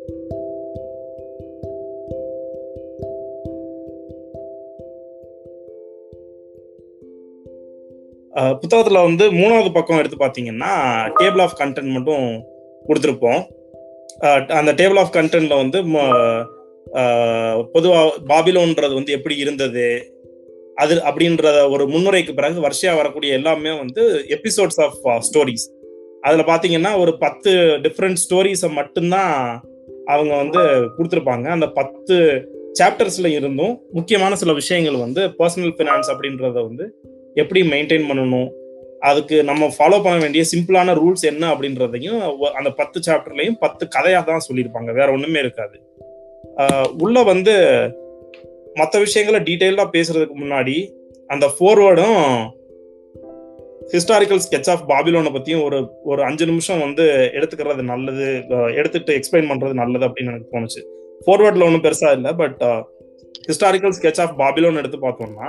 அஹ் புத்தகத்துல வந்து மூணாவது பக்கம் எடுத்து பாத்தீங்கன்னா டேபிள் ஆஃப் கண்டென்ட் மட்டும் கொடுத்துருப்போம் அஹ் அந்த டேபிள் ஆஃப் கண்டென்ட்ல வந்து ம- அஹ் பொதுவா பாபிலோன்றது வந்து எப்படி இருந்தது அது அப்படின்ற ஒரு முன்னுரைக்கு பிறகு வரிசையா வரக்கூடிய எல்லாமே வந்து எபிசோட்ஸ் ஆஃப் ஸ்டோரிஸ் அதுல பாத்தீங்கன்னா ஒரு பத்து டிஃப்ரெண்ட் ஸ்டோரிஸை மட்டும்தான் அவங்க வந்து கொடுத்துருப்பாங்க அந்த பத்து சாப்டர்ஸ்ல இருந்தும் முக்கியமான சில விஷயங்கள் வந்து பர்சனல் ஃபினான்ஸ் அப்படின்றத வந்து எப்படி மெயின்டைன் பண்ணணும் அதுக்கு நம்ம ஃபாலோ பண்ண வேண்டிய சிம்பிளான ரூல்ஸ் என்ன அப்படின்றதையும் ஒ- அந்த பத்து சாப்டர்லையும் பத்து கதையா தான் சொல்லியிருப்பாங்க வேற ஒண்ணுமே இருக்காது ஆஹ் உள்ள வந்து மற்ற விஷயங்களை டீட்டெயிலா பேசுறதுக்கு முன்னாடி அந்த ஃபோர்வேர்டும் ஹிஸ்டாரிக்கல் sketch ஆஃப் பாபிலோனை பத்தியும் ஒரு ஒரு அஞ்சு நிமிஷம் வந்து எடுத்துக்கிறது நல்லது அஹ் எடுத்துட்டு எக்ஸ்பிளைன் பண்றது நல்லது அப்படின்னு எனக்கு தோணுச்சு ஃபோர்வேர்ட்ல ஒன்றும் பெருசா இல்லை but historical sketch of Babylon எடுத்து பார்த்தோம்னா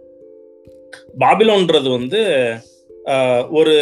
பாபிலோன்றது வந்து ஆஹ், ஒரு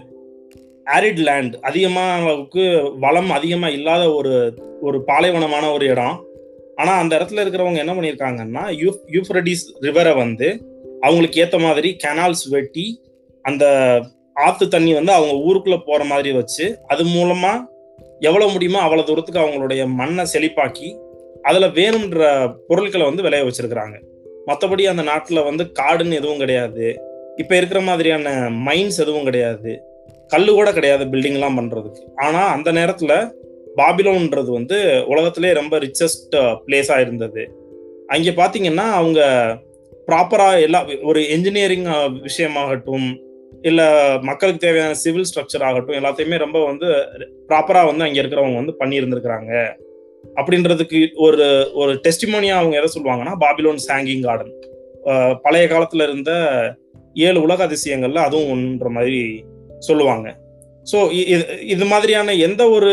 ஆரிட் லேண்ட் அதிகமாவுக்கு வளம் அதிகமா இல்லாத ஒரு ஒரு பாலைவனமான ஒரு இடம் ஆனா அந்த இடத்துல இருக்கிறவங்க என்ன பண்ணியிருக்காங்கன்னா யூ யூஃப்ரடிஸ் ரிவரை வந்து அவங்களுக்கு ஏத்த மாதிரி கெனால்ஸ் வெட்டி அந்த ஆத்து தண்ணி வந்து அவங்க ஊருக்குள்ள போற மாதிரி வச்சு அது மூலமா எவ்வளவு முடியுமோ அவ்வளவு தூரத்துக்கு அவங்களுடைய மண்ணை செழிப்பாக்கி அதுல வேணும்ன்ற பொருட்களை வந்து விளைய வச்சிருக்கிறாங்க மற்றபடி அந்த நாட்டுல வந்து காடுன்னு எதுவும் கிடையாது இப்ப இருக்கிற மாதிரியான மைன்ஸ் எதுவும் கிடையாது கல்லு கூட கிடையாது பில்டிங் எல்லாம் பண்றதுக்கு ஆனா அந்த நேரத்துல பாபிலோன்றது வந்து உலகத்திலே ரொம்ப ரிச்சஸ்ட் பிளேஸா இருந்தது அங்க பாத்தீங்கன்னா அவங்க ப்ராப்பரா எல்லா ஒரு என்ஜினியரிங் விஷயமாகட்டும் இல்ல மக்களுக்கு தேவையான சிவில் ஸ்ட்ரக்சர் ஆகட்டும் எல்லாத்தையுமே ரொம்ப வந்து ப்ராப்பரா வந்து அங்க இருக்கிறவங்க வந்து பண்ணி இருந்திருக்கிறாங்க அப்படின்றதுக்கு ஒரு ஒரு டெஸ்டிமோனியா அவங்க எதை சொல்லுவாங்கன்னா பாபிலோன் சாங்கிங் கார்டன் பழைய காலத்துல இருந்த ஏழு உலக அதிசயங்கள்ல அதுவும் ஒன்ற மாதிரி சொல்லுவாங்க ஸோ இது மாதிரியான எந்த ஒரு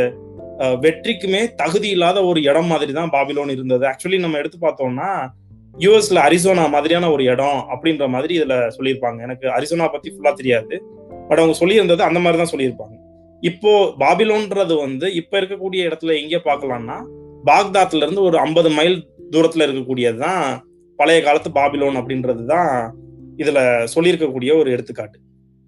அஹ், வெற்றிக்குமே தகுதி இல்லாத ஒரு இடம் மாதிரி தான் பாபிலோன் இருந்தது ஆக்சுவலி நம்ம எடுத்து பார்த்தோம்னா யூஎஸ்ல அரிசோனா மாதிரியான ஒரு இடம் அப்படின்ற மாதிரி இதுல சொல்லியிருப்பாங்க எனக்கு அரிசோனா பத்தி ஃபுல்லா தெரியாது பட் அவங்க சொல்லியிருந்தது அந்த மாதிரி தான் சொல்லியிருப்பாங்க இப்போ பாபிலோன்றது வந்து இப்ப இருக்கக்கூடிய இடத்துல எங்க பார்க்கலாம்னா பாக்தாத்ல இருந்து ஒரு ஐம்பது மைல் தூரத்துல இருக்கக்கூடியது தான் பழைய காலத்து பாபிலோன் அப்படின்றது தான் இதுல சொல்லியிருக்கக்கூடிய ஒரு எடுத்துக்காட்டு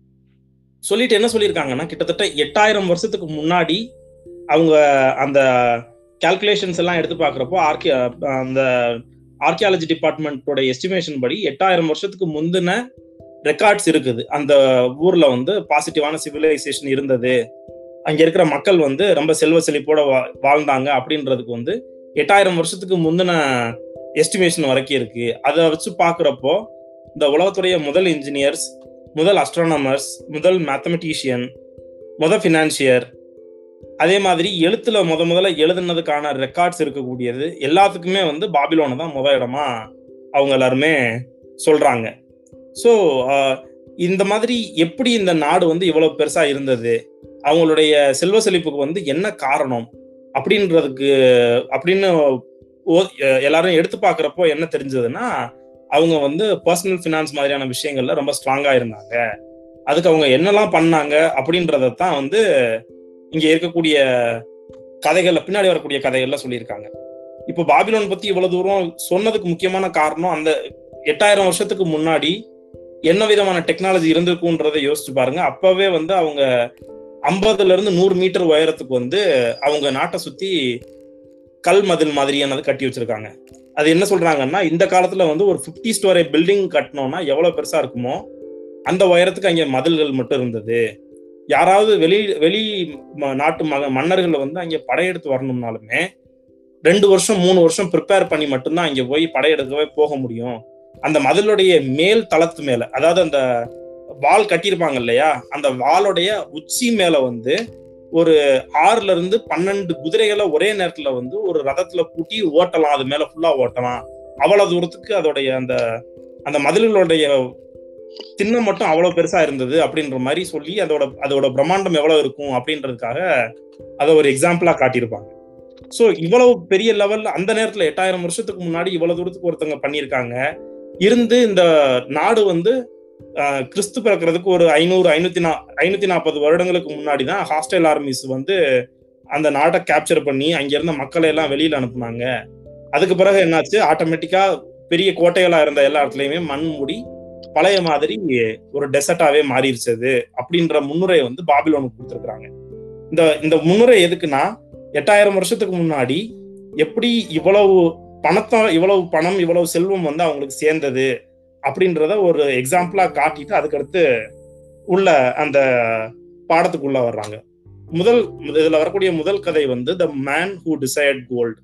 சொல்லிட்டு என்ன சொல்லியிருக்காங்கன்னா கிட்டத்தட்ட எட்டாயிரம் வருஷத்துக்கு முன்னாடி அவங்க அந்த கால்குலேஷன்ஸ் எல்லாம் எடுத்து பார்க்குறப்போ ஆர்கி அந்த ஆர்கியாலஜி டிபார்ட்மெண்ட்டோட எஸ்டிமேஷன் படி எட்டாயிரம் வருஷத்துக்கு முந்தின ரெக்கார்ட்ஸ் இருக்குது அந்த ஊர்ல வந்து பாசிட்டிவான சிவிலைசேஷன் இருந்தது அங்க இருக்கிற மக்கள் வந்து ரொம்ப செல்வ செழிப்போட வா- வாழ்ந்தாங்க அப்படின்றதுக்கு வந்து எட்டாயிரம் வருஷத்துக்கு முந்தின எஸ்டிமேஷன் வரைக்கும் இருக்கு அதை வச்சு பார்க்குறப்போ இந்த உலகத்துடைய முதல் இன்ஜினியர்ஸ் முதல் அஸ்ட்ரானமர்ஸ் முதல் மேத்தமெட்டிஷியன் முதல் ஃபினான்சியர் அதே மாதிரி எழுத்துல முத முதல்ல எழுதுனதுக்கான ரெக்கார்ட்ஸ் இருக்கக்கூடியது எல்லாத்துக்குமே வந்து பாபிலோனை தான் முத இடமா அவங்க எல்லாருமே சொல்றாங்க ஸோ இந்த மாதிரி எப்படி இந்த நாடு வந்து இவ்வளவு பெருசா இருந்தது அவங்களுடைய செல்வ செழிப்புக்கு வந்து என்ன காரணம் அப்படின்றதுக்கு அப்படின்னு ஓ- அஹ் எல்லாரும் எடுத்து பார்க்குறப்போ என்ன தெரிஞ்சதுன்னா அவங்க வந்து பர்சனல் ஃபினான்ஸ் மாதிரியான விஷயங்கள்ல ரொம்ப ஸ்ட்ராங்கா இருந்தாங்க அதுக்கு அவங்க என்னெல்லாம் பண்ணாங்க அப்படின்றத தான் வந்து இங்க இருக்கக்கூடிய கதைகள்ல பின்னாடி வரக்கூடிய கதைகள்ல சொல்லியிருக்காங்க இப்போ பாபிலோன் பத்தி இவ்வளவு தூரம் சொன்னதுக்கு முக்கியமான காரணம் அந்த எட்டாயிரம் வருஷத்துக்கு முன்னாடி என்ன விதமான டெக்னாலஜி இருந்திருக்குன்றதை யோசிச்சு பாருங்க அப்பவே வந்து அவங்க ஐம்பதுல இருந்து நூறு மீட்டர் உயரத்துக்கு வந்து அவங்க நாட்டை சுத்தி கல் மதில் மாதிரியானது கட்டி வச்சிருக்காங்க அது என்ன சொல்றாங்கன்னா இந்த காலத்துல வந்து ஒரு 50 ஸ்டோரி பில்டிங் கட்டணும்னா எவ்வளவு பெருசா இருக்குமோ அந்த உயரத்துக்கு அங்க மதில்கள் மட்டும் இருந்தது யாராவது வெளி வெளி ம- நாட்டு மக மன்னர்கள் வந்து அங்க படையெடுத்து வரணும்னாலுமே ரெண்டு வருஷம் மூணு வருஷம் ப்ரிப்பேர் பண்ணி மட்டும்தான் அங்க போய் படையெடுக்கவே போக முடியும் அந்த மதிலுடைய மேல் தளத்து மேல அதாவது அந்த வால் கட்டியிருப்பாங்க இல்லையா அந்த வாளுடைய உச்சி மேல வந்து ஒரு ஆறுல இருந்து பன்னெண்டு குதிரைகளை ஒரே நேரத்துல வந்து ஒரு ரதத்துல பூட்டி ஓட்டலாம் அது மேல ஃபுல்லா ஓட்டலாம் அவ்வளவு தூரத்துக்கு அதோடைய அந்த அந்த மதில்களுடைய திண்ணம் மட்டும் அவ்வளவு பெருசா இருந்தது அப்படின்ற மாதிரி சொல்லி அதோட அதோட பிரம்மாண்டம் எவ்வளவு இருக்கும் அப்படின்றதுக்காக அதை ஒரு எக்ஸாம்பிளா காட்டியிருப்பாங்க சோ இவ்வளவு பெரிய லெவல்ல அந்த நேரத்துல எட்டாயிரம் வருஷத்துக்கு முன்னாடி இவ்வளவு தூரத்துக்கு ஒருத்தவங்க பண்ணியிருக்காங்க இருந்து இந்த நாடு வந்து ஆஹ், கிறிஸ்து பிறக்கிறதுக்கு ஒரு ஐநூறு ஐநூத்தி நா ஐநூத்தி நாற்பது வருடங்களுக்கு முன்னாடி தான் ஹாஸ்டைல் ஆர்மிஸ் வந்து அந்த நாட்டை கேப்சர் பண்ணி அங்க இருந்த மக்களை எல்லாம் வெளியில அனுப்புனாங்க அதுக்கு பிறகு என்னாச்சு ஆட்டோமேட்டிக்கா பெரிய கோட்டைகளா இருந்த எல்லா இடத்துலயுமே மண் மூடி பழைய மாதிரி ஒரு டெசர்ட்டாவே மாறிடுச்சு அது அப்படின்ற முன்னுரை வந்து பாபிலோனுக்கு கொடுத்துருக்காங்க இந்த இந்த முன்னுரை எதுக்குன்னா எட்டாயிரம் வருஷத்துக்கு முன்னாடி எப்படி இவ்வளவு பணத்தை இவ்வளவு பணம் இவ்வளவு செல்வம் வந்து அவங்களுக்கு சேர்ந்தது அப்படின்றத ஒரு எக்ஸாம்பிளா காட்டிட்டு அதுக்கடுத்து உள்ள அந்த பாடத்துக்குள்ள வர்றாங்க முதல் இதுல வரக்கூடிய முதல் கதை வந்து the man who decide gold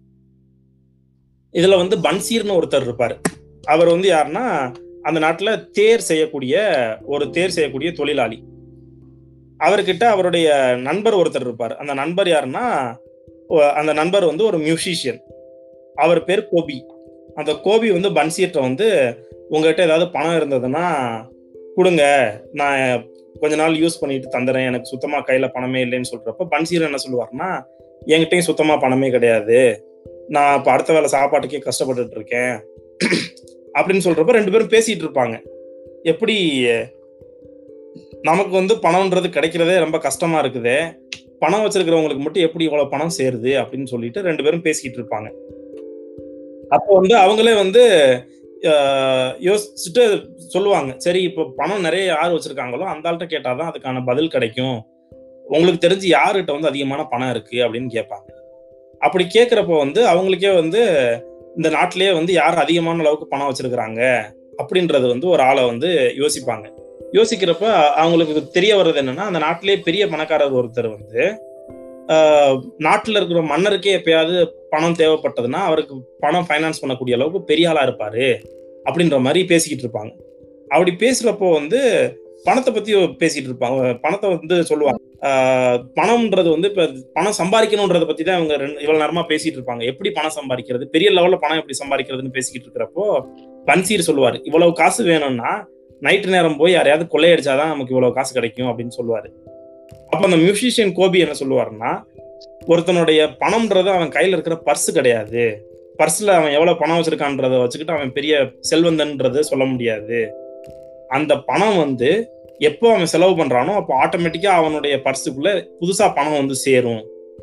இதுல வந்து பன்சீர்னு ஒருத்தர் இருப்பாரு அவர் வந்து யாருன்னா அந்த நாட்டுல தேர் செய்யக்கூடிய ஒரு தேர் செய்யக்கூடிய தொழிலாளி அவர்கிட்ட அவருடைய நண்பர் ஒருத்தர் இருப்பார் அந்த நண்பர் யாருன்னா அந்த நண்பர் வந்து ஒரு மியூசிஷியன் அவர் பேர் கோபி அந்த கோபி வந்து பன்சீர்ட்ட வந்து உங்ககிட்ட ஏதாவது பணம் இருந்ததுன்னா கொடுங்க நான் கொஞ்ச நாள் யூஸ் பண்ணிட்டு தந்துறேன் எனக்கு சுத்தமா கையில பணமே இல்லைன்னு சொல்றப்ப பன்சீர் என்ன சொல்லுவாருன்னா என்கிட்டயும் சுத்தமா பணமே கிடையாது நான் இப்ப அடுத்த வேலை சாப்பாட்டுக்கே கஷ்டப்பட்டுட்டு இருக்கேன் அப்படின்னு சொல்றப்ப ரெண்டு பேரும் பேசிட்டு இருப்பாங்க எப்படி நமக்கு வந்து பணம்ன்றது கிடைக்கிறதே ரொம்ப கஷ்டமா இருக்குது பணம் வச்சிருக்கிறவங்களுக்கு மட்டும் எப்படி இவ்வளவு பணம் சேருது அப்படின்னு சொல்லிட்டு ரெண்டு பேரும் பேசிக்கிட்டு இருப்பாங்க அப்போ வந்து அவங்களே வந்து யோசிச்சுட்டு சொல்லுவாங்க சரி இப்போ பணம் நிறைய யார் வச்சிருக்காங்களோ அந்த ஆள்கிட்ட கேட்டாதான் அதுக்கான பதில் கிடைக்கும் உங்களுக்கு தெரிஞ்சு யாருகிட்ட வந்து அதிகமான பணம் இருக்கு அப்படின்னு கேட்பாங்க அப்படி கேட்குறப்ப வந்து அவங்களுக்கே வந்து இந்த நாட்டிலேயே வந்து யார் அதிகமான அளவுக்கு பணம் வச்சிருக்கிறாங்க அப்படின்றது வந்து ஒரு ஆளை வந்து யோசிப்பாங்க யோசிக்கிறப்ப அவங்களுக்கு தெரிய வர்றது என்னன்னா அந்த நாட்டிலேயே பெரிய பணக்காரர் ஒருத்தர் வந்து நாட்டில் இருக்கிற மன்னருக்கே எப்பயாவது பணம் தேவைப்பட்டதுன்னா அவருக்கு பணம் ஃபைனான்ஸ் பண்ணக்கூடிய அளவுக்கு பெரிய ஆளா இருப்பாரு அப்படின்ற மாதிரி பேசிக்கிட்டு இருப்பாங்க அப்படி பேசுறப்போ வந்து பணத்தை பத்தி பேசிட்டு இருப்பாங்க பணத்தை வந்து சொல்லுவாங்க பணம்ன்றது வந்து இப்ப பணம் சம்பாதிக்கணுன்றத பத்தி தான் இவங்க ரெண்டு இவ்வளவு நேரமா பேசிட்டு இருப்பாங்க எப்படி பணம் சம்பாதிக்கிறது பெரிய லெவல்ல பணம் எப்படி சம்பாதிக்கிறதுன்னு பேசிக்கிட்டு இருக்கிறப்போ பன்சீர் சொல்லுவாரு இவ்வளவு காசு வேணும்னா நைட்டு நேரம் போய் யாரையாவது கொள்ளையடிச்சாதான் நமக்கு இவ்வளவு காசு கிடைக்கும் அப்படின்னு சொல்லுவாரு அப்ப அந்த மியூசிஷியன் கோபி என்ன சொல்லுவாருன்னா ஒருத்தனுடைய பணம்ன்றது அவன் கையில இருக்கிற பர்ஸ் கிடையாது பர்ஸ்ல அவன் எவ்வளவு பணம் வச்சிருக்கான்றத வச்சுக்கிட்டு அவன் பெரிய செல்வந்தன்றது சொல்ல முடியாது அந்த பணம் வந்து எப்போ அவன் செலவு பண்றானோ அப்போ ஆட்டோமேட்டிக்கா அவனுடைய பர்ஸுக்குள்ள புதுசா பணம் வந்து சேரும்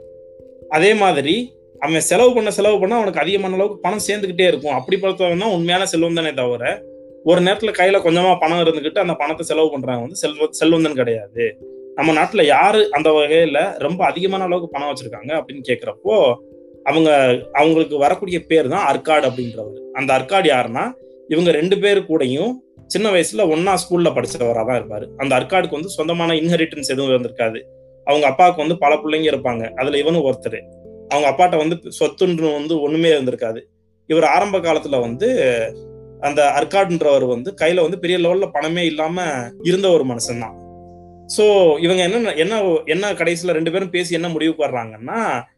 அதே மாதிரி அவன் செலவு பண்ண செலவு பண்ண அவனுக்கு அதிகமான அளவுக்கு பணம் சேர்ந்துகிட்டே இருக்கும் அப்படி பார்த்தவன் தான் உண்மையான செல்வம் தானே தவிர ஒரு நேரத்துல கையில கொஞ்சமா பணம் இருந்துகிட்டு அந்த பணத்தை செலவு பண்றவங்க வந்து செல்வ செல்வந்தன் கிடையாது நம்ம நாட்டுல யாரு அந்த வகையில ரொம்ப அதிகமான அளவுக்கு பணம் வச்சிருக்காங்க அப்படின்னு கேக்குறப்போ அவங்க அவங்களுக்கு வரக்கூடிய பேர் தான் அர்காடு அப்படின்றவர் அந்த அர்காடு யாருன்னா இவங்க ரெண்டு பேரு கூடயும் சின்ன வயசுல ஒன்னா ஸ்கூல்ல படிச்சவரா தான் இருப்பாரு அந்த அர்காடுக்கு வந்து சொந்தமான இன்ஹெரிட்டன்ஸ் எதுவும் இருந்திருக்காது அவங்க அப்பாவுக்கு வந்து பல பிள்ளைங்க இருப்பாங்க அதுல இவனும் ஒருத்தர் அவங்க அப்பாட்ட வந்து சொத்துன்று வந்து ஒண்ணுமே இருந்திருக்காது இவர் ஆரம்ப காலத்துல வந்து அந்த அர்காடுன்றவர் வந்து கையில வந்து பெரிய லெவல்ல பணமே இல்லாம இருந்த ஒரு மனுஷன் தான் சோ இவங்க என்ன என்ன என்ன கடைசியில ரெண்டு பேரும் பேசி என்ன முடிவுக்கு வர்றாங்கன்னா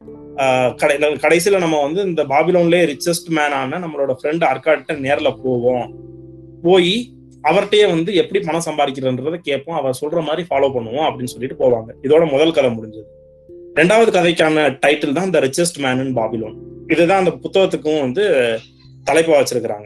கடை கடைசியில நம்ம வந்து இந்த பாபிலோன்லயே ரிச்சஸ்ட் மேனான நம்மளோட ஃப்ரெண்ட் அர்காட்ட நேர்ல போவோம் போய் அவர்கிட்டயே வந்து எப்படி பணம் சம்பாதிக்கிறன்றத கேட்போம் அவர் சொல்ற மாதிரி ஃபாலோ பண்ணுவோம் அப்படின்னு சொல்லிட்டு போவாங்க இதோட முதல் கதை முடிஞ்சது ரெண்டாவது கதைக்கான டைட்டில் தான் the richest man in Babylon இதுதான் அந்த புத்தகத்துக்கும் வந்து தலைப்பா வச்சிருக்கிறாங்க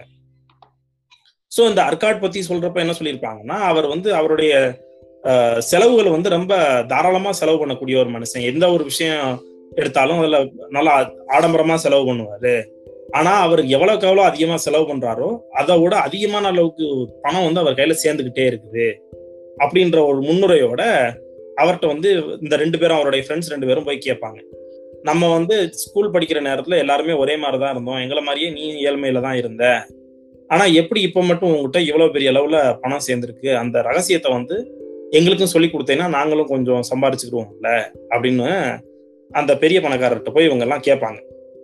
ஸோ இந்த அர்காட் பத்தி சொல்றப்ப என்ன சொல்லியிருப்பாங்கன்னா அவர் வந்து அவருடைய செலவுகளை வந்து ரொம்ப தாராளமா செலவு பண்ணக்கூடிய ஒரு மனுஷன் எந்த ஒரு விஷயம் எடுத்தாலும் அதுல நல்லா ஆடம்பரமா செலவு பண்ணுவாரு ஆனா அவர் எவ்வளவுக்கு எவ்வளவு அதிகமா செலவு பண்றாரோ அதை விட அதிகமான அளவுக்கு பணம் வந்து அவர் கையில சேர்ந்துகிட்டே இருக்குது அப்படின்ற ஒரு முன்னுரையோட அவர்கிட்ட வந்து இந்த ரெண்டு பேரும் அவருடைய ஃப்ரெண்ட்ஸ் ரெண்டு பேரும் போய் கேட்பாங்க நம்ம வந்து ஸ்கூல் படிக்கிற நேரத்துல எல்லாருமே ஒரே மாதிரி தான் இருந்தோம் எங்களை மாதிரியே நீ ஏழ்மையில தான் இருந்த ஆனா எப்படி இப்ப மட்டும் உங்ககிட்ட இவ்வளவு பெரிய அளவுல பணம் சேர்ந்திருக்கு அந்த ரகசியத்தை வந்து எங்களுக்கும் சொல்லி கொடுத்தேன்னா நாங்களும் கொஞ்சம் சம்பாரிச்சுக்கிடுவோம்ல அப்படின்னு அந்த பெரிய பணக்காரர்கிட்ட போய் இவங்க எல்லாம் கேட்பாங்க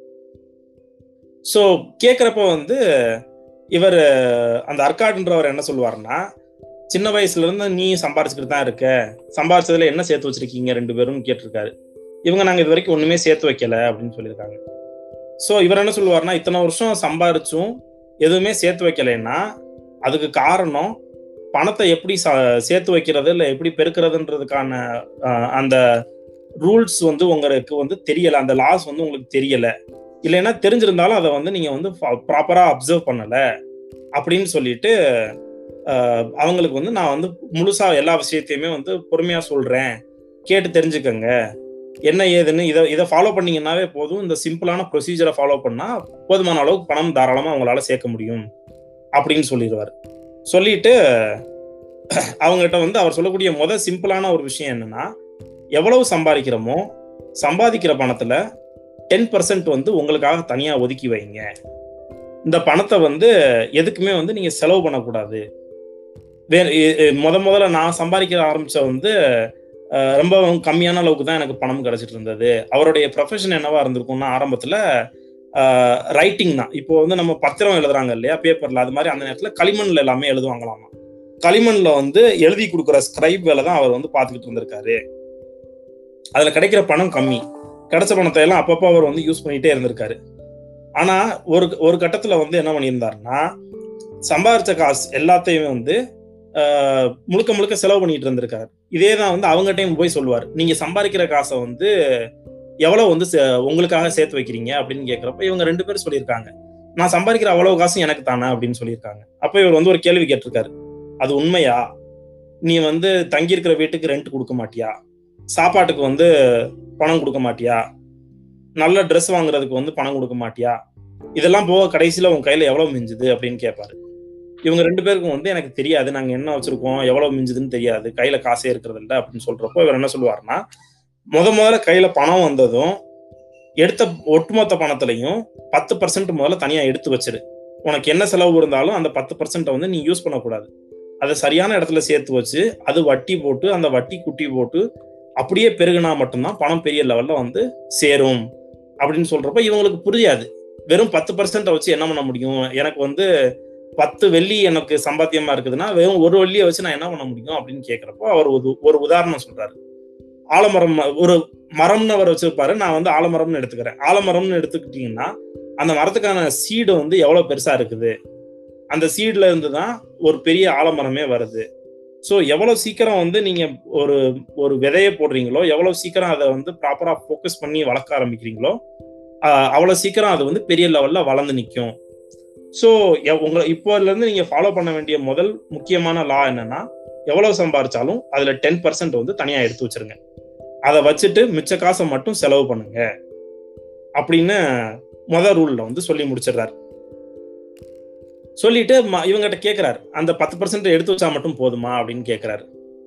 ஸோ கேட்குறப்ப வந்து இவர் அந்த அர்காடுன்றவர் என்ன சொல்லுவாருன்னா சின்ன வயசுல இருந்து நீ சம்பாரிச்சுக்கிட்டு தான் இருக்க சம்பாரிச்சதுல என்ன சேர்த்து வச்சிருக்கீங்க ரெண்டு பேரும் கேட்டிருக்காரு இவங்க நாங்க இது வரைக்கும் ஒண்ணுமே சேர்த்து வைக்கல அப்படின்னு சொல்லியிருக்காங்க ஸோ இவர் என்ன சொல்லுவாருன்னா இத்தனை வருஷம் சம்பாரிச்சும் எதுவுமே சேர்த்து வைக்கலைன்னா அதுக்கு காரணம் பணத்தை எப்படி சேர்த்து வைக்கிறது இல்லை எப்படி பெருக்கிறதுன்றதுக்கான அந்த ரூல்ஸ் வந்து உங்களுக்கு வந்து தெரியல அந்த லாஸ் வந்து உங்களுக்கு தெரியல இல்லைன்னா தெரிஞ்சிருந்தாலும் அதை வந்து நீங்க வந்து ப்ராப்பரா அப்சர்வ் பண்ணல அப்படின்னு சொல்லிட்டு அவங்களுக்கு வந்து நான் வந்து முழுசா எல்லா விஷயத்தையுமே வந்து பொறுமையா சொல்றேன் கேட்டு தெரிஞ்சுக்கங்க என்ன ஏதுன்னு இதை இதை ஃபாலோ பண்ணீங்கன்னாவே போதும் இந்த சிம்பிளான ப்ரொசீஜரை ஃபாலோ பண்ணா போதுமான அளவுக்கு பணம் தாராளமாக உங்களால சேர்க்க முடியும் அப்படின்னு சொல்லிடுவார் சொல்லிட்டு அவங்ககிட்ட வந்து அவர் சொல்லக்கூடிய முத சிம்பிளான ஒரு விஷயம் என்னன்னா எவ்வளவு சம்பாதிக்கிறோமோ சம்பாதிக்கிற பணத்துல டென் பர்சன்ட் வந்து உங்களுக்காக தனியா ஒதுக்கி வைங்க இந்த பணத்தை வந்து எதுக்குமே வந்து நீங்க செலவு பண்ணக்கூடாது வேற எ- எ- முத முதல்ல நான் சம்பாதிக்க ஆரம்பிச்ச வந்து அஹ், ரொம்ப கம்மியான அளவுக்கு தான் எனக்கு பணம் கிடைச்சிட்டு இருந்தது அவருடைய ப்ரொஃபஷன் என்னவா இருந்திருக்கும்னா ஆரம்பத்துல ரைட்டிங் தான் இப்போ வந்து நம்ம பத்திரம் எழுதுறாங்க இல்லையா பேப்பர்ல அது மாதிரி அந்த நேரத்துல களிமண்ல எல்லாமே எழுதுவாங்களாமா களிமண்ல வந்து எழுதி கொடுக்குற ஸ்கிரைப் வேலை தான் அவர் வந்து பார்த்துக்கிட்டு இருந்திருக்காரு அதுல கிடைக்கிற பணம் கம்மி கிடைச்ச பணத்தை எல்லாம் அப்பப்போ அவர் வந்து யூஸ் பண்ணிட்டே இருந்திருக்காரு ஆனா ஒரு ஒரு கட்டத்துல வந்து என்ன பண்ணியிருந்தாருன்னா சம்பாதிச்ச காசு எல்லாத்தையுமே வந்து ஆஹ், முழுக்க முழுக்க செலவு பண்ணிட்டு இருந்திருக்காரு இதே தான் வந்து அவங்க டைம் போய் சொல்லுவார் நீங்க சம்பாதிக்கிற காசை வந்து எவ்வளவு வந்து சே- உங்களுக்காக சேர்த்து வைக்கிறீங்க அப்படின்னு கேட்கிறப்ப இவங்க ரெண்டு பேரும் சொல்லியிருக்காங்க நான் சம்பாதிக்கிற அவ்வளவு காசும் எனக்கு தானே அப்படின்னு சொல்லியிருக்காங்க அப்ப இவர் வந்து ஒரு கேள்வி கேட்டிருக்காரு அது உண்மையா நீ வந்து தங்கி இருக்கிற வீட்டுக்கு ரெண்ட் கொடுக்க மாட்டியா சாப்பாட்டுக்கு வந்து பணம் கொடுக்க மாட்டியா நல்ல ட்ரெஸ் வாங்குறதுக்கு வந்து பணம் கொடுக்க மாட்டியா இதெல்லாம் போக கடைசியில உன் கையில எவ்வளவு மிஞ்சுது அப்படின்னு கேட்பாரு இவங்க ரெண்டு பேருக்கும் வந்து எனக்கு தெரியாது நாங்க என்ன வச்சிருக்கோம் எவ்வளவு மிஞ்சுதுன்னு தெரியாது கையில காசே இருக்கிறது இல்ல அப்படின்னு சொல்றப்போ இவர் என்ன சொல்லுவாருன்னா முத முதல்ல கையில பணம் வந்ததும் எடுத்த ஒட்டுமொத்த பணத்திலையும் பத்து பர்சன்ட் முதல்ல தனியா எடுத்து வச்சிரு உனக்கு என்ன செலவு இருந்தாலும் அந்த பத்து பர்சன்ட்டை வந்து நீ யூஸ் பண்ணக்கூடாது அதை சரியான இடத்துல சேர்த்து வச்சு அது வட்டி போட்டு அந்த வட்டி குட்டி போட்டு அப்படியே பெருகுனா மட்டும்தான் பணம் பெரிய லெவல்ல வந்து சேரும் அப்படின்னு சொல்றப்ப இவங்களுக்கு புரியாது வெறும் பத்து பர்சன்ட்டை வச்சு என்ன பண்ண முடியும் எனக்கு வந்து பத்து வெள்ளி எனக்கு சம்பாத்தியமா இருக்குதுன்னா வெறும் ஒரு வெள்ளியை வச்சு நான் என்ன பண்ண முடியும் அப்படின்னு கேட்கிறப்போ அவர் ஒரு ஒரு உதாரணம் சொல்றாரு ஆலமரம் ஒரு மரம்னு அவர் வச்சிருப்பாரு நான் வந்து ஆலமரம்னு எடுத்துக்கிறேன் ஆலமரம்னு எடுத்துக்கிட்டீங்கன்னா அந்த மரத்துக்கான சீடு வந்து எவ்வளவு பெருசா இருக்குது அந்த சீட்ல இருந்து தான் ஒரு பெரிய ஆலமரமே வருது ஸோ எவ்வளவு சீக்கிரம் வந்து நீங்க ஒரு ஒரு விதையை போடுறீங்களோ எவ்வளவு சீக்கிரம் அதை வந்து ப்ராப்பரா ஃபோக்கஸ் பண்ணி வளர்க்க ஆரம்பிக்கிறீங்களோ ஆஹ் அவ்வளவு சீக்கிரம் அது வந்து பெரிய லெவல்ல வளர்ந்து நிற்கும் ஸோ உங்களை இப்போதுல இருந்து நீங்க ஃபாலோ பண்ண வேண்டிய முதல் முக்கியமான லா என்னன்னா எவ்வளவு சம்பாரிச்சாலும் அதுல டென் பர்சன்ட் வந்து தனியா எடுத்து வச்சிருங்க அதை வச்சுட்டு மிச்ச காசை மட்டும் செலவு பண்ணுங்க அப்படின்னு முதல் ரூல்ல வந்து சொல்லி முடிச்சிடுறாரு சொல்லிட்டு ம- இவங்ககிட்ட கேக்குறாரு அந்த பத்து பர்சன்ட் எடுத்து வச்சா மட்டும் போதுமா அப்படின்னு கேக்குறாரு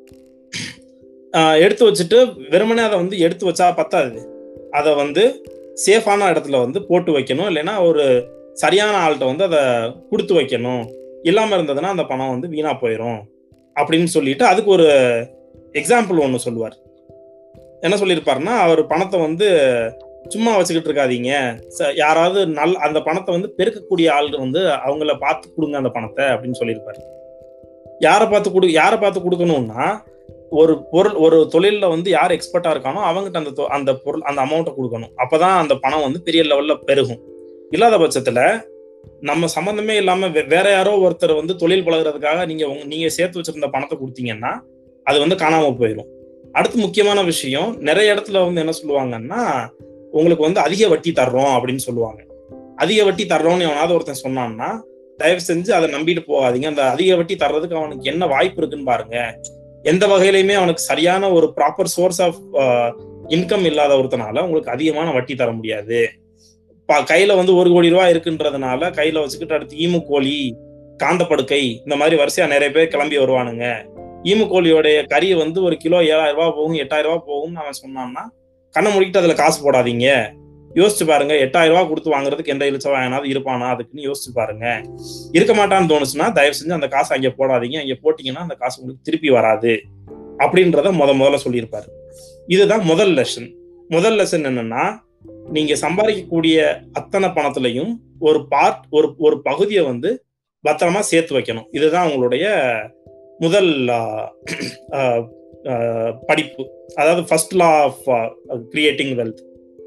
ஆஹ் எடுத்து வச்சுட்டு வெறுமனே அதை வந்து எடுத்து வச்சா பத்தாது அதை வந்து சேஃபான இடத்துல வந்து போட்டு வைக்கணும் இல்லைன்னா ஒரு சரியான ஆள்கிட்ட வந்து அதை கொடுத்து வைக்கணும் இல்லாம இருந்ததுன்னா அந்த பணம் வந்து வீணா போயிடும் அப்படின்னு சொல்லிட்டு அதுக்கு ஒரு எக்ஸாம்பிள் ஒன்று சொல்லுவார் என்ன சொல்லியிருப்பாருன்னா அவர் பணத்தை வந்து சும்மா வச்சுக்கிட்டு இருக்காதீங்க ச- யாராவது நல் அந்த பணத்தை வந்து பெருக்கக்கூடிய ஆள்கள் வந்து அவங்கள பார்த்து கொடுங்க அந்த பணத்தை அப்படின்னு சொல்லியிருப்பாரு யாரை பார்த்து கொடு யாரை பார்த்து கொடுக்கணும்னா ஒரு பொருள் ஒரு தொழில்ல வந்து யார் எக்ஸ்பர்ட்டா இருக்கானோ அவங்ககிட்ட அந்த தொ- அந்த பொருள் அந்த அமௌண்ட்டை கொடுக்கணும் அப்பதான் அந்த பணம் வந்து பெரிய லெவல்ல பெருகும் இல்லாத பட்சத்துல நம்ம சம்பந்தமே இல்லாம வே- வேற யாரோ ஒருத்தர் வந்து தொழில் பழகுறதுக்காக நீங்க உங்க- நீங்க சேர்த்து வச்சிருந்த பணத்தை கொடுத்தீங்கன்னா அது வந்து காணாம போயிடும் அடுத்து முக்கியமான விஷயம் நிறைய இடத்துல வந்து என்ன சொல்லுவாங்கன்னா உங்களுக்கு வந்து அதிக வட்டி தர்றோம் அப்படின்னு சொல்லுவாங்க அதிக வட்டி தர்றோம்னு எவனாவது ஒருத்தன் சொன்னான்னா தயவு செஞ்சு அதை நம்பிட்டு போகாதீங்க அந்த அதிக வட்டி தர்றதுக்கு அவனுக்கு என்ன வாய்ப்பு இருக்குன்னு பாருங்க எந்த வகையிலுமே அவனுக்கு சரியான ஒரு ப்ராப்பர் சோர்ஸ் ஆஃப் இன்கம் இல்லாத ஒருத்தனால உங்களுக்கு அதிகமான வட்டி தர முடியாது ப- கையில வந்து ஒரு கோடி ரூபாய் இருக்குன்றதுனால கையில வச்சுக்கிட்டு அடுத்து ஈமு கோழி காந்தப்படுக்கை இந்த மாதிரி வரிசையா நிறைய பேர் கிளம்பி வருவானுங்க ஈமு கோழியோடைய கறி வந்து ஒரு கிலோ ஏழாயிரம் ரூபாய் போகும் எட்டாயிரம் ரூபாய் போகும்னு அவன் சொன்னான்னா கண்ணை முடிக்கிட்டு அதுல காசு போடாதீங்க யோசிச்சு பாருங்க எட்டாயிரம் ரூபாய் கொடுத்து வாங்குறதுக்கு எந்த இழிச்சவா ஏனாவது இருப்பானா அதுக்குன்னு யோசிச்சு பாருங்க இருக்க மாட்டான்னு தோணுச்சுன்னா தயவு செஞ்சு அந்த காசை அங்க போடாதீங்க அங்க போட்டீங்கன்னா அந்த காசு உங்களுக்கு திருப்பி வராது அப்படின்றத முத முதல்ல சொல்லியிருப்பாரு இதுதான் முதல் லெசன் முதல் லெசன் என்னன்னா நீங்க சம்பாதிக்கக்கூடிய அத்தனை பணத்திலையும் ஒரு பார்ட் ஒரு ஒரு பகுதியை வந்து பத்திரமா சேர்த்து வைக்கணும் இதுதான் உங்களுடைய முதல் ஆஹ், ஆஹ், ஆஹ், படிப்பு அதாவது first law of creating wealth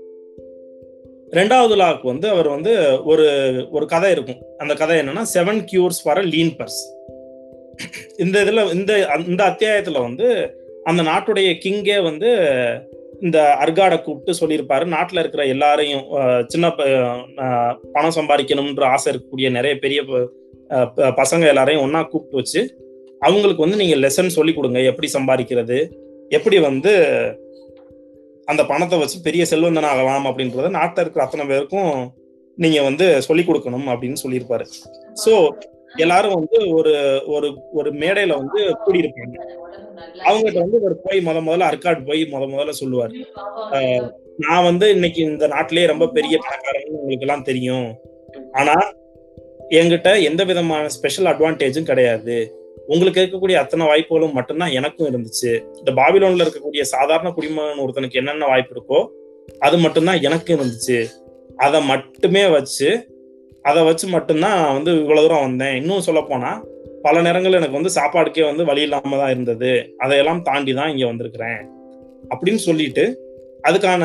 ரெண்டாவது லாக்கு வந்து அவர் வந்து ஒரு ஒரு கதை இருக்கும் அந்த கதை என்னன்னா seven cures for a lean purse இந்த இதுல இந்த இந்த அத்தியாயத்துல வந்து அந்த நாட்டுடைய கிங்கே வந்து இந்த அர்காடை கூப்பிட்டு சொல்லியிருப்பாரு நாட்டுல இருக்கிற எல்லாரையும் அஹ், சின்ன ப- அஹ், பணம் சம்பாதிக்கணும்ன்ற ஆசை இருக்கக்கூடிய நிறைய பெரிய ப- அஹ், ப- பசங்க எல்லாரையும் ஒண்ணா கூப்பிட்டு வச்சு அவங்களுக்கு வந்து நீங்க லெசன் சொல்லி கொடுங்க எப்படி சம்பாதிக்கிறது எப்படி வந்து அந்த பணத்தை வச்சு பெரிய செல்வந்தன் ஆகலாம் அப்படின்றத நாட்டில் இருக்கிற அத்தனை பேருக்கும் நீங்க வந்து சொல்லி கொடுக்கணும் அப்படின்னு சொல்லியிருப்பாரு சோ எல்லாரும் வந்து ஒரு ஒரு ஒரு மேடையில வந்து கூடியிருப்பாங்க அவங்ககிட்ட வந்து ஒரு போய் முத முதல்ல அர்க்காட் போய் முத முதல்ல சொல்லுவார் நான் வந்து இன்னைக்கு இந்த நாட்டிலேயே ரொம்ப பெரிய பணக்காரன்னு உங்களுக்கு எல்லாம் தெரியும் ஆனா என்கிட்ட எந்த விதமான ஸ்பெஷல் அட்வான்டேஜும் கிடையாது உங்களுக்கு இருக்கக்கூடிய அத்தனை வாய்ப்புகளும் மட்டும்தான் எனக்கும் இருந்துச்சு இந்த பாபிலோன்ல இருக்கக்கூடிய சாதாரண குடிமகன் ஒருத்தனுக்கு என்னென்ன வாய்ப்பு இருக்கோ அது மட்டும்தான் எனக்கு இருந்துச்சு அதை மட்டுமே வச்சு அதை வச்சு மட்டும்தான் நான் வந்து இவ்வளவு தூரம் வந்தேன் இன்னும் சொல்ல போனா பல நேரங்கள் எனக்கு வந்து சாப்பாடுக்கே வந்து வழி இல்லாம தான் இருந்தது அதையெல்லாம் தாண்டி தான் இங்க வந்திருக்கிறேன் அப்படின்னு சொல்லிட்டு அதுக்கான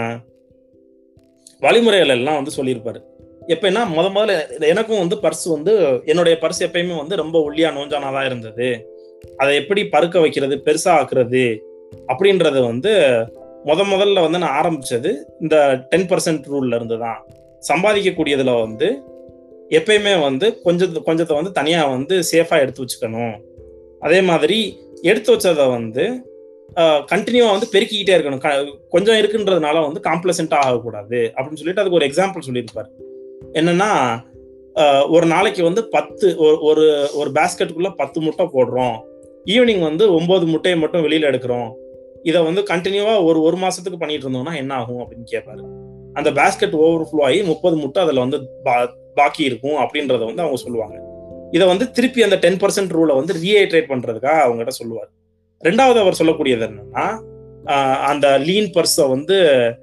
வழிமுறைகள் எல்லாம் வந்து சொல்லியிருப்பாரு எப்படின்னா முத முதல்ல எனக்கும் வந்து பர்ஸ் வந்து என்னுடைய பர்ஸ் எப்பயுமே வந்து ரொம்ப ஒல்லியா நோஞ்சானா தான் இருந்தது அதை எப்படி பருக்க வைக்கிறது பெருசா ஆக்குறது அப்படின்றத வந்து முத முதல்ல வந்து நான் ஆரம்பிச்சது இந்த டென் பர்சன்ட் ரூல்ல இருந்து தான் சம்பாதிக்கக்கூடியதுல வந்து எப்பயுமே வந்து கொஞ்சம் கொஞ்சத்தை வந்து தனியா வந்து சேஃபா எடுத்து வச்சுக்கணும் அதே மாதிரி எடுத்து வச்சதை வந்து கண்டினியூவா வந்து பெருக்கிக்கிட்டே இருக்கணும் கொஞ்சம் இருக்குன்றதுனால வந்து காம்ப்ளசண்டா ஆகக்கூடாது அப்படின்னு சொல்லிட்டு அதுக்கு ஒரு எக்ஸாம்பிள் சொல்லியிருப்பாரு என்னன்னா ஒரு நாளைக்கு வந்து பத்து ஒரு ஒரு பேஸ்கெட்டுக்குள்ள பத்து முட்டை போடுறோம் ஈவினிங் வந்து ஒன்பது முட்டையை மட்டும் வெளியில எடுக்கிறோம் இதை வந்து கண்டினியூவா ஒரு ஒரு மாசத்துக்கு பண்ணிட்டு இருந்தோம்னா என்ன ஆகும் அப்படின்னு கேட்பாரு அந்த பேஸ்கெட் ஓவர் ஃப்ளோ ஆகி முப்பது முட்டை அதுல வந்து பாக்கி இருக்கும் அப்படின்றத வந்து அவங்க சொல்லுவாங்க இதை வந்து திருப்பி அந்த டென் பர்சன்ட் ரூலை வந்து ரீஹைட்ரேட் பண்றதுக்காக அவங்ககிட்ட சொல்லுவார் ரெண்டாவது அவர் சொல்லக்கூடியது என்னன்னா அந்த லீன் பர்ஸை வந்து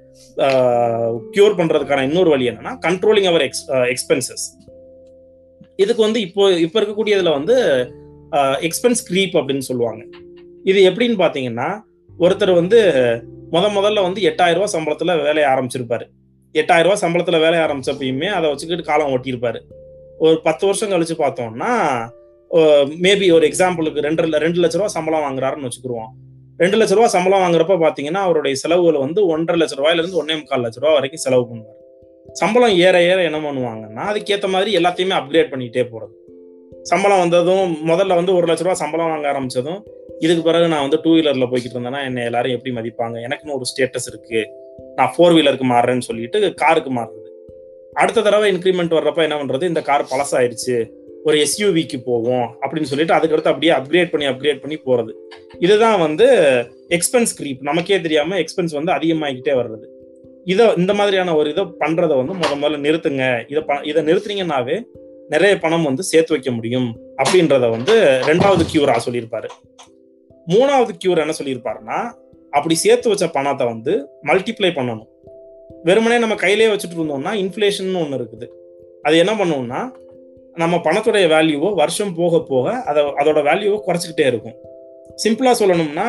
கியூர் பண்றதுக்கான இன்னொரு வழி என்னன்னா கண்ட்ரோலிங் அவர் எக்ஸ் எக்ஸ்பென்சஸ் இதுக்கு வந்து இப்போ இப்போ இருக்கக்கூடியதுல வந்து எக்ஸ்பென்ஸ் கிரீப் அப்படின்னு சொல்லுவாங்க இது எப்படின்னு பாத்தீங்கன்னா ஒருத்தர் வந்து முத முதல்ல வந்து எட்டாயிரம் ரூபாய் சம்பளத்துல வேலையை ஆரம்பிச்சிருப்பாரு எட்டாயிரம் ரூபாய் சம்பளத்துல வேலையை ஆரம்பிச்சப்பயுமே அதை வச்சுக்கிட்டு காலம் ஓட்டியிருப்பாரு ஒரு பத்து வருஷம் கழிச்சு பார்த்தோம்னா மேபி ஒரு எக்ஸாம்பிளுக்கு ரெண்டு ரெண்டு லட்ச ரூபா சம்பளம் வாங்குறாருன்னு வச்சுக்கிருவோம் ரெண்டு லட்ச ரூபா சம்பளம் வாங்குறப்ப பாத்தீங்கன்னா அவருடைய செலவுகள் வந்து ஒன்றரை லட்ச ரூபாயில இருந்து ஒன்னே முக்கால் லட்ச ரூபா வரைக்கும் செலவு பண்ணுவார் சம்பளம் ஏற ஏற என்ன பண்ணுவாங்கன்னா அதுக்கேற்ற மாதிரி எல்லாத்தையுமே அப்கிரேட் பண்ணிட்டே போறது சம்பளம் வந்ததும் முதல்ல வந்து ஒரு லட்ச ரூபா சம்பளம் வாங்க ஆரம்பிச்சதும் இதுக்கு பிறகு நான் வந்து டூ வீலர்ல போய்கிட்டு இருந்தேன்னா என்ன எல்லாரும் எப்படி மதிப்பாங்க எனக்குன்னு ஒரு ஸ்டேட்டஸ் இருக்கு நான் ஃபோர் வீலருக்கு மாறுறேன்னு சொல்லிட்டு காருக்கு மாறுறது அடுத்த தடவை இன்க்ரிமெண்ட் வர்றப்ப என்ன பண்றது இந்த கார் பழசாயிருச்சு ஒரு எஸ்யூவிக்கு போவோம் அப்படின்னு சொல்லிட்டு அதுக்கடுத்து அப்படியே அப்கிரேட் பண்ணி அப்கிரேட் பண்ணி போறது இதுதான் வந்து எக்ஸ்பென்ஸ் கிரீப் நமக்கே தெரியாம எக்ஸ்பென்ஸ் வந்து அதிகமாகிக்கிட்டே வர்றது இதை இந்த மாதிரியான ஒரு இதை பண்றதை வந்து முத முதல்ல நிறுத்துங்க இதை இதை நிறுத்துனீங்கன்னாவே நிறைய பணம் வந்து சேர்த்து வைக்க முடியும் அப்படின்றத வந்து ரெண்டாவது கியூரா சொல்லியிருப்பாரு மூணாவது கியூர் என்ன சொல்லியிருப்பாருன்னா அப்படி சேர்த்து வச்ச பணத்தை வந்து மல்டிப்ளை பண்ணணும் வெறுமனே நம்ம கையிலே வச்சுட்டு இருந்தோம்னா இன்ஃபிளேஷன் ஒன்று இருக்குது அது என்ன பண்ணுவோம்னா நம்ம பணத்துடைய வேல்யூவோ வருஷம் போக போக அதை அதோட வேல்யூவோ குறைச்சிக்கிட்டே இருக்கும் சிம்பிளா சொல்லணும்னா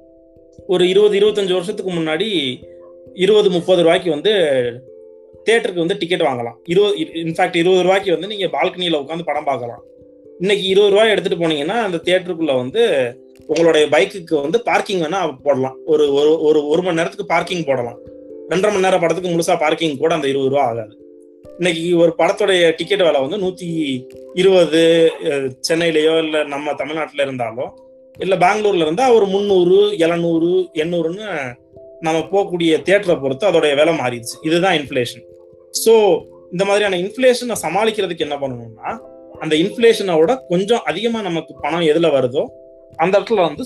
ஒரு இருபது இருபத்தஞ்சு வருஷத்துக்கு முன்னாடி இருபது முப்பது ரூபாய்க்கு வந்து தேட்டருக்கு வந்து டிக்கெட் வாங்கலாம் இருபது இன்ஃபேக்ட் இருபது ரூபாய்க்கு வந்து நீங்க பால்கனியில உட்காந்து படம் பார்க்கலாம் இன்னைக்கு இருபது ரூபாய் எடுத்துட்டு போனீங்கன்னா அந்த தேட்டருக்குள்ள வந்து உங்களுடைய பைக்குக்கு வந்து பார்க்கிங் வேணா போடலாம் ஒரு ஒரு ஒரு மணி நேரத்துக்கு பார்க்கிங் போடலாம் ரெண்டரை மணி நேரம் படத்துக்கு முழுசா பார்க்கிங் கூட அந்த இருபது ரூபா ஆகாது இன்னைக்கு ஒரு படத்துடைய டிக்கெட் விலை வந்து நூத்தி இருபது சென்னையிலயோ இல்ல நம்ம தமிழ்நாட்டுல இருந்தாலோ இல்ல பெங்களூர்ல இருந்தா ஒரு முந்நூறு எழுநூறு எண்ணூறுன்னு நம்ம போகக்கூடிய தியேட்டரை பொறுத்து அதோடைய விலை மாறிடுச்சு இதுதான் இன்ஃபிளேஷன் ஸோ இந்த மாதிரியான இன்ஃபிளேஷனை சமாளிக்கிறதுக்கு என்ன பண்ணணும்னா அந்த இன்ஃபிளேஷனோட கொஞ்சம் அதிகமா நமக்கு பணம் எதுல வருதோ அந்த இடத்துல வந்து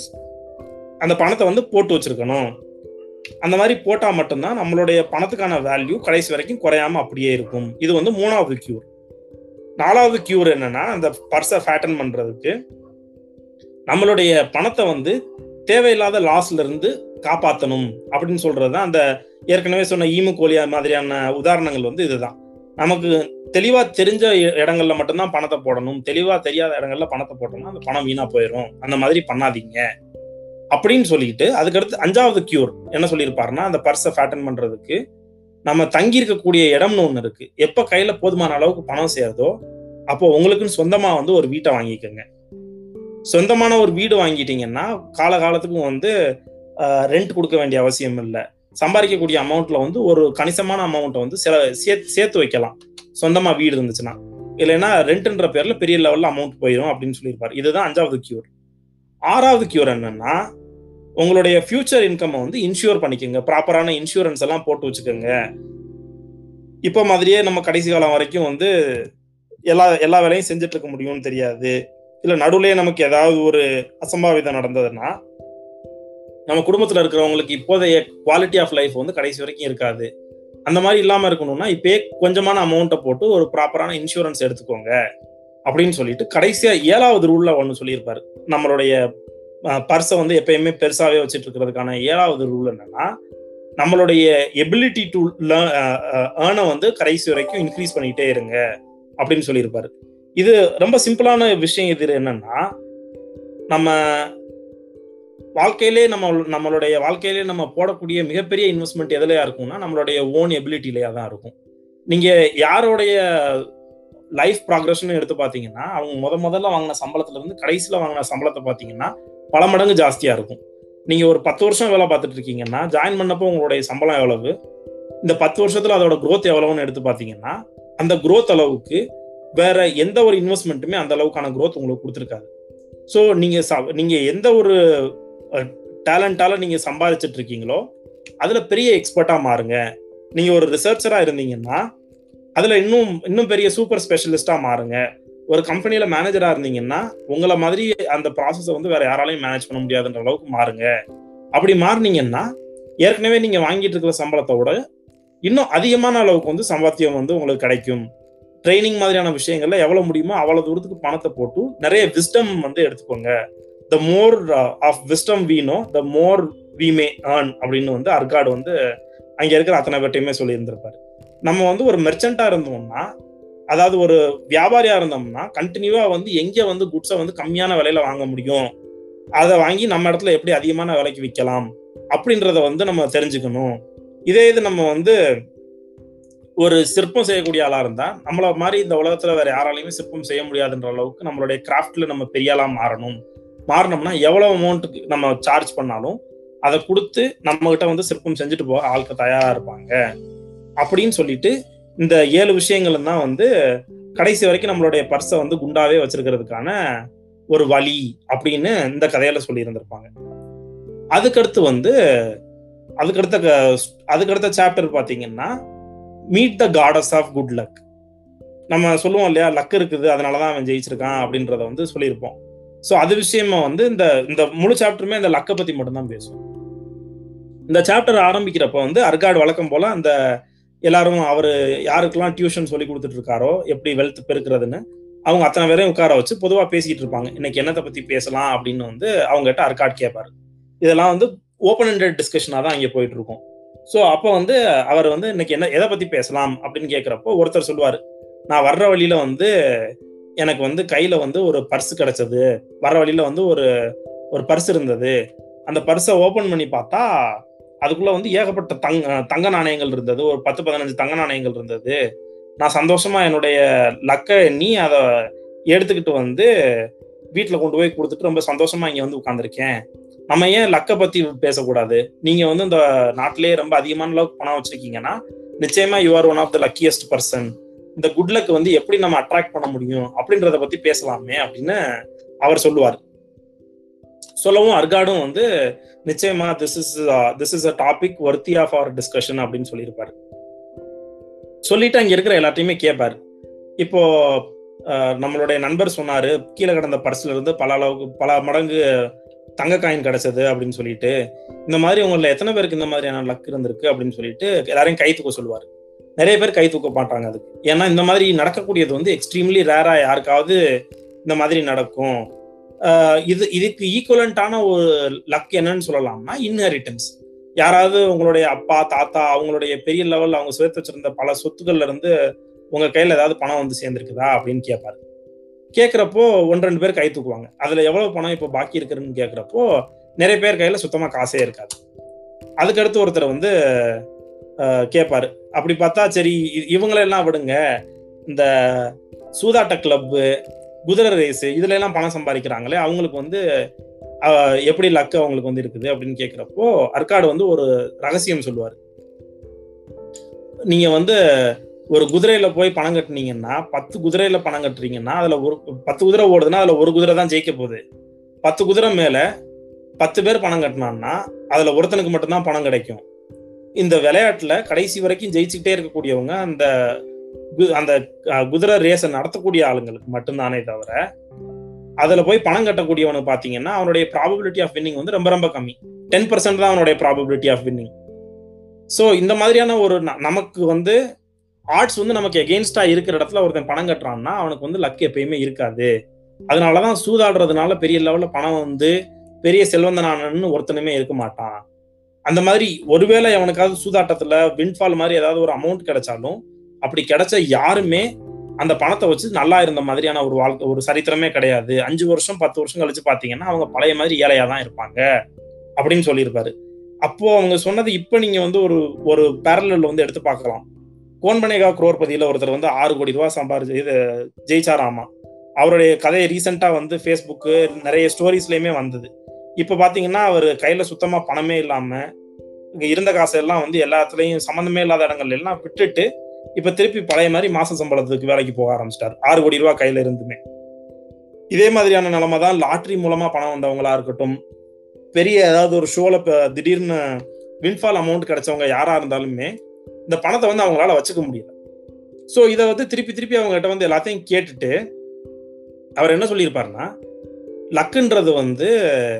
அந்த பணத்தை வந்து போட்டு வச்சிருக்கணும் அந்த மாதிரி போட்டா மட்டும்தான் நம்மளுடைய பணத்துக்கான வேல்யூ கடைசி வரைக்கும் குறையாம அப்படியே இருக்கும் இது வந்து மூணாவது கியூர் நாலாவது கியூர் என்னன்னா அந்த பர்ஸை ஃபேட்டன் பண்றதுக்கு நம்மளுடைய பணத்தை வந்து தேவையில்லாத லாஸ்ல இருந்து காப்பாற்றணும் அப்படின்னு சொல்றது தான் அந்த ஏற்கனவே சொன்ன ஈமு கோழியா மாதிரியான உதாரணங்கள் வந்து இதுதான் நமக்கு தெளிவா தெரிஞ்ச இடங்கள்ல மட்டும்தான் பணத்தை போடணும் தெளிவா தெரியாத இடங்கள்ல பணத்தை போட்டோம்னா அந்த பணம் வீணா போயிடும் அந்த மாதிரி பண்ணாதீங்க அப்படின்னு சொல்லிட்டு அதுக்கடுத்து அஞ்சாவது கியூர் என்ன சொல்லியிருப்பாருன்னா அந்த பர்ஸை ஃபேட்டன் பண்றதுக்கு நம்ம தங்கி இருக்கக்கூடிய இடம்னு ஒண்ணு இருக்கு எப்ப கையில போதுமான அளவுக்கு பணம் சேருதோ அப்போ உங்களுக்குன்னு சொந்தமா வந்து ஒரு வீட்டை வாங்கிக்கோங்க சொந்தமான ஒரு வீடு வாங்கிட்டீங்கன்னா காலகாலத்துக்கும் வந்து ரெண்ட் கொடுக்க வேண்டிய அவசியம் இல்லை சம்பாதிக்கக்கூடிய அமௌண்ட்ல வந்து ஒரு கணிசமான அமௌண்ட்டை வந்து சில சேர்த்து வைக்கலாம் சொந்தமா வீடு இருந்துச்சுன்னா இல்லைன்னா ரெண்ட்ன்ற பேர்ல பெரிய லெவல்ல அமௌண்ட் போயிடும் அப்படின்னு சொல்லியிருப்பாரு இதுதான் அஞ்சாவது கியூர் ஆறாவது கியூர் என்னன்னா உங்களுடைய ஃபியூச்சர் இன்கம் வந்து இன்சூர் பண்ணிக்கோங்க ப்ராப்பரான இன்சூரன்ஸ் எல்லாம் போட்டு வச்சுக்கோங்க இப்போ மாதிரியே நம்ம கடைசி காலம் வரைக்கும் வந்து எல்லா எல்லா வேலையும் செஞ்சுட்டு இருக்க முடியும்னு தெரியாது இல்ல நடுவுலயே நமக்கு ஏதாவது ஒரு அசம்பாவிதம் நடந்ததுன்னா நம்ம குடும்பத்துல இருக்கிறவங்களுக்கு இப்போதைய குவாலிட்டி ஆஃப் லைஃப் வந்து கடைசி வரைக்கும் இருக்காது அந்த மாதிரி இல்லாம இருக்கணும்னா இப்பயே கொஞ்சமான அமௌண்ட்டை போட்டு ஒரு ப்ராப்பரான இன்சூரன்ஸ் எடுத்துக்கோங்க அப்படின்னு சொல்லிட்டு கடைசியா ஏழாவது ரூல்ல ஒன்று சொல்லியிருப்பாரு நம்மளுடைய பர்ஸை வந்து எப்பயுமே பெருசாவே வச்சுட்டு இருக்கிறதுக்கான ஏழாவது ரூல் என்னன்னா நம்மளுடைய எபிலிட்டி டு ஏர்னை வந்து கடைசி வரைக்கும் இன்க்ரீஸ் பண்ணிக்கிட்டே இருங்க அப்படின்னு சொல்லியிருப்பாரு இது ரொம்ப சிம்பிளான விஷயம் இது என்னன்னா நம்ம வாழ்க்கையிலே நம்ம நம்மளுடைய வாழ்க்கையிலே நம்ம போடக்கூடிய மிகப்பெரிய இன்வெஸ்ட்மெண்ட் எதுலையா இருக்கும்னா நம்மளுடைய ஓன் எபிலிட்டிலையா தான் இருக்கும் நீங்க யாருடைய லைஃப் ப்ராக்ரஷன் எடுத்து பார்த்தீங்கன்னா அவங்க முத முதல்ல வாங்கின சம்பளத்துல இருந்து கடைசியில் வாங்கின சம்பளத்தை பார்த்தீங்கன்னா பல மடங்கு ஜாஸ்தியா இருக்கும் நீங்க ஒரு பத்து வருஷம் வேலை பார்த்துட்டு இருக்கீங்கன்னா ஜாயின் பண்ணப்போ உங்களுடைய சம்பளம் எவ்வளவு இந்த பத்து வருஷத்துல அதோட குரோத் எவ்வளவுன்னு எடுத்து பார்த்தீங்கன்னா அந்த குரோத் அளவுக்கு வேற எந்த ஒரு இன்வெஸ்ட்மெண்ட்டுமே அந்த அளவுக்கான குரோத் உங்களுக்கு கொடுத்துருக்காது ஸோ நீங்க நீங்க எந்த ஒரு டேலண்டால நீங்க சம்பாதிச்சிட்டு இருக்கீங்களோ அதுல பெரிய எக்ஸ்பர்ட்டா மாறுங்க நீங்க ஒரு ரிசர்ச்சரா இருந்தீங்கன்னா அதுல இன்னும் இன்னும் பெரிய சூப்பர் ஸ்பெஷலிஸ்டா மாறுங்க ஒரு கம்பெனியில மேனேஜரா இருந்தீங்கன்னா உங்களை மாதிரி அந்த ப்ராசஸை வந்து வேற யாராலையும் மேனேஜ் பண்ண முடியாதுன்ற அளவுக்கு மாறுங்க அப்படி மாறினீங்கன்னா ஏற்கனவே நீங்க வாங்கிட்டு இருக்கிற சம்பளத்தோட இன்னும் அதிகமான அளவுக்கு வந்து சம்பாத்தியம் வந்து உங்களுக்கு கிடைக்கும் ட்ரைனிங் மாதிரியான விஷயங்கள்ல எவ்வளவு முடியுமோ அவ்வளவு தூரத்துக்கு பணத்தை போட்டு நிறைய விஸ்டம் வந்து எடுத்துக்கோங்க the more of wisdom we know the more we may earn அப்படின்னு வந்து அர்காடு வந்து அங்க இருக்கிற அத்தனை பேர்ட்டையுமே சொல்லியிருந்திருப்பாரு நம்ம வந்து ஒரு மெர்ச்சண்டா இருந்தோம்னா அதாவது ஒரு வியாபாரியா இருந்தோம்னா கண்டினியூவா வந்து எங்க வந்து குட்ஸை வந்து கம்மியான விலையில வாங்க முடியும் அதை வாங்கி நம்ம இடத்துல எப்படி அதிகமான விலைக்கு விற்கலாம் அப்படின்றத வந்து நம்ம தெரிஞ்சுக்கணும் இதே இது நம்ம வந்து ஒரு சிற்பம் செய்யக்கூடிய ஆளா இருந்தா நம்மள மாதிரி இந்த உலகத்துல வேற யாராலையுமே சிற்பம் செய்ய முடியாதுன்ற அளவுக்கு நம்மளுடைய கிராஃப்ட்ல நம்ம பெரிய ஆளா மாறணும் மாறினோம்னா எவ்வளவு அமௌண்ட்டுக்கு நம்ம சார்ஜ் பண்ணாலும் அதை கொடுத்து நம்ம கிட்ட வந்து சிற்பம் செஞ்சுட்டு போக ஆட்கள் தயாரா இருப்பாங்க அப்படின்னு சொல்லிட்டு இந்த ஏழு விஷயங்களும் தான் வந்து கடைசி வரைக்கும் நம்மளுடைய பர்ஸை வந்து குண்டாவே வச்சிருக்கிறதுக்கான ஒரு வழி அப்படின்னு இந்த கதையில சொல்லி இருந்திருப்பாங்க அதுக்கடுத்து வந்து அதுக்கடுத்த அதுக்கடுத்த சாப்டர் பாத்தீங்கன்னா meet the gods of good luck நம்ம சொல்லுவோம் இல்லையா லக் இருக்குது அதனாலதான் அவன் ஜெயிச்சிருக்கான் அப்படின்றத வந்து சொல்லியிருப்போம் ஸோ அது விஷயமா வந்து இந்த இந்த முழு சாப்டருமே இந்த லக்கை பத்தி மட்டும்தான் பேசுவோம் இந்த சாப்டர் ஆரம்பிக்கிறப்ப வந்து அர்காடு வழக்கம் போல அந்த எல்லாரும் அவர் யாருக்கெல்லாம் டியூஷன் சொல்லி கொடுத்துட்டு இருக்காரோ எப்படி வெல்த் பெருக்கிறதுன்னு அவங்க அத்தனை பேரையும் உட்கார வச்சு பொதுவாக பேசிட்டு இருப்பாங்க இன்னைக்கு என்னத்தை பத்தி பேசலாம் அப்படின்னு வந்து அவங்க கிட்ட அர்காட் கேட்பாரு இதெல்லாம் வந்து ஓப்பன் ஹண்டட் டிஸ்கஷனாக தான் இங்கே போயிட்டு இருக்கும் ஸோ அப்போ வந்து அவர் வந்து இன்னைக்கு என்ன எதை பத்தி பேசலாம் அப்படின்னு கேட்குறப்போ ஒருத்தர் சொல்லுவார் நான் வர்ற வழியில வந்து எனக்கு வந்து கையில வந்து ஒரு பர்ஸ் கிடைச்சது வர்ற வழியில வந்து ஒரு ஒரு பர்ஸ் இருந்தது அந்த பர்ஸை ஓப்பன் பண்ணி பார்த்தா அதுக்குள்ள வந்து ஏகப்பட்ட தங்க தங்க நாணயங்கள் இருந்தது ஒரு பத்து பதினஞ்சு தங்க நாணயங்கள் இருந்தது நான் சந்தோஷமா என்னுடைய லக்கை எண்ணி அதை எடுத்துக்கிட்டு வந்து வீட்டில் கொண்டு போய் கொடுத்துட்டு ரொம்ப சந்தோஷமா இங்க வந்து உட்காந்துருக்கேன் நம்ம ஏன் லக்கை பத்தி பேசக்கூடாது நீங்க வந்து இந்த நாட்டிலேயே ரொம்ப அதிகமான அளவுக்கு பணம் வச்சிருக்கீங்கன்னா நிச்சயமா you are one of the luckiest person இந்த குட் லக் வந்து எப்படி நம்ம அட்ராக்ட் பண்ண முடியும் அப்படின்றத பத்தி பேசலாமே அப்படின்னு அவர் சொல்லுவார் சொல்லவும் அர்காடும் வந்து நிச்சயமா this is this is a topic worthy of our discussion அப்படின்னு சொல்லியிருப்பாரு சொல்லிட்டு அங்க இருக்கிற எல்லாத்தையுமே கேட்பாரு இப்போ நம்மளுடைய நண்பர் சொன்னாரு கீழே கிடந்த பர்ஸ்ல இருந்து பல அளவுக்கு பல மடங்கு தங்க காயின் கிடைச்சது அப்படின்னு சொல்லிட்டு இந்த மாதிரி உங்கள எத்தனை பேருக்கு இந்த மாதிரியான லக் இருந்திருக்கு அப்படின்னு சொல்லிட்டு எல்லாரையும் கை தூக்க சொல்லுவாரு நிறைய பேர் கை தூக்க மாட்டாங்க அதுக்கு ஏன்னா இந்த மாதிரி நடக்கக்கூடியது வந்து எக்ஸ்ட்ரீம்லி ரேரா யாருக்காவது இந்த மாதிரி நடக்கும் இது இதுக்கு ஈக்குவலண்டான ஒரு லக் என்னன்னு சொல்லலாம்னா இன்ஹெரிட்டன்ஸ் யாராவது உங்களுடைய அப்பா தாத்தா அவங்களுடைய பெரிய லெவல்ல அவங்க சேர்த்து வச்சிருந்த பல சொத்துக்கள்ல இருந்து உங்க கையில ஏதாவது பணம் வந்து சேர்ந்துருக்குதா அப்படின்னு கேட்பாரு கேட்குறப்போ ஒன்று ரெண்டு பேர் கை தூக்குவாங்க அதுல எவ்வளவு பணம் இப்போ பாக்கி இருக்குன்னு கேட்குறப்போ நிறைய பேர் கையில சுத்தமா காசே இருக்காது அதுக்கடுத்து ஒருத்தர் வந்து கேட்பாரு அப்படி பார்த்தா சரி இவங்களெல்லாம் விடுங்க இந்த சூதாட்ட கிளப்பு குதிரை ரேஸ் இதுல எல்லாம் பணம் சம்பாதிக்கிறாங்களே அவங்களுக்கு வந்து எப்படி லக்கு அவங்களுக்கு வந்து இருக்குது அப்படின்னு கேட்குறப்போ அர்காடு வந்து ஒரு ரகசியம் சொல்லுவார் நீங்க வந்து ஒரு குதிரையில போய் பணம் கட்டினீங்கன்னா பத்து குதிரையில பணம் கட்டுறீங்கன்னா அதுல ஒரு பத்து குதிரை ஓடுதுன்னா அதுல ஒரு குதிரை தான் ஜெயிக்க போகுது பத்து குதிரை மேல பத்து பேர் பணம் கட்டினான்னா அதுல ஒருத்தனுக்கு மட்டும்தான் பணம் கிடைக்கும் இந்த விளையாட்டுல கடைசி வரைக்கும் ஜெயிச்சுக்கிட்டே இருக்கக்கூடியவங்க அந்த கு- அந்த அஹ், குதிரை ரேஸை நடத்தக்கூடிய ஆளுங்களுக்கு மட்டும்தானே தவிர அதுல போய் பணம் கட்டக்கூடியவனுக்கு பாத்தீங்கன்னா அவனுடைய ப்ராபபிலிட்டி ஆஃப் வின்னிங் வந்து ரொம்ப ரொம்ப கம்மி டென் பர்சன்ட் தான் அவனுடைய ப்ராபபிலிட்டி ஆஃப் வின்னிங் ஸோ இந்த மாதிரியான ஒரு ந- நமக்கு வந்து ஆர்ட்ஸ் வந்து நமக்கு எகெயின்ஸ்டா இருக்கிற இடத்துல ஒருத்தன் பணம் கட்டுறான்னா அவனுக்கு வந்து லக் எப்பயுமே இருக்காது அதனாலதான் சூதாடுறதுனால பெரிய லெவல்ல பணம் வந்து பெரிய செல்வந்தனானன்னு ஒருத்தனுமே இருக்க மாட்டான் அந்த மாதிரி ஒருவேளை அவனுக்காவது சூதாட்டத்துல வின்ஃபால் மாதிரி ஏதாவது ஒரு அமௌண்ட் கிடைச்சாலும் அப்படி கிடைச்ச யாருமே அந்த பணத்தை வச்சு நல்லா இருந்த மாதிரியான ஒரு வாழ்க்கை ஒரு சரித்திரமே கிடையாது அஞ்சு வருஷம் பத்து வருஷம் கழிச்சு பாத்தீங்கன்னா அவங்க பழைய மாதிரி ஏழையா தான் இருப்பாங்க அப்படின்னு சொல்லியிருப்பாரு அப்போ அவங்க சொன்னது இப்ப நீங்க வந்து ஒரு ஒரு பேரலில் வந்து எடுத்து பார்க்கலாம் கோன்பனேகா குரோர்பதியில ஒருத்தர் வந்து ஆறு கோடி ரூபாய் சம்பாரிச்சு இது ஜெயிச்சாராமா அவருடைய கதையை ரீசெண்டா வந்து ஃபேஸ்புக்கு நிறைய ஸ்டோரிஸ்லயுமே வந்தது இப்ப பாத்தீங்கன்னா அவர் கையில சுத்தமா பணமே இல்லாம இங்க இருந்த காசெல்லாம் வந்து எல்லாத்துலயும் சம்மந்தமே இல்லாத இடங்கள்ல எல்லாம் விட்டுட்டு இப்ப திருப்பி பழைய மாதிரி மாச சம்பளத்துக்கு வேலைக்கு போக ஆரம்பிச்சிட்டார் ஆறு கோடி ரூபாய் கையில இருந்துமே இதே மாதிரியான நிலைமை தான் லாட்ரி மூலமா பணம் வந்தவங்களா இருக்கட்டும் பெரிய ஏதாவது ஒரு ஷோல திடீர்னு வின்ஃபால் அமௌண்ட் கிடைச்சவங்க யாரா இருந்தாலுமே இந்த பணத்தை வந்து அவங்களால வச்சுக்க முடியல ஸோ இதை வந்து திருப்பி திருப்பி அவங்ககிட்ட வந்து எல்லாத்தையும் கேட்டுட்டு அவர் என்ன சொல்லியிருப்பாருன்னா லக்குன்றது வந்து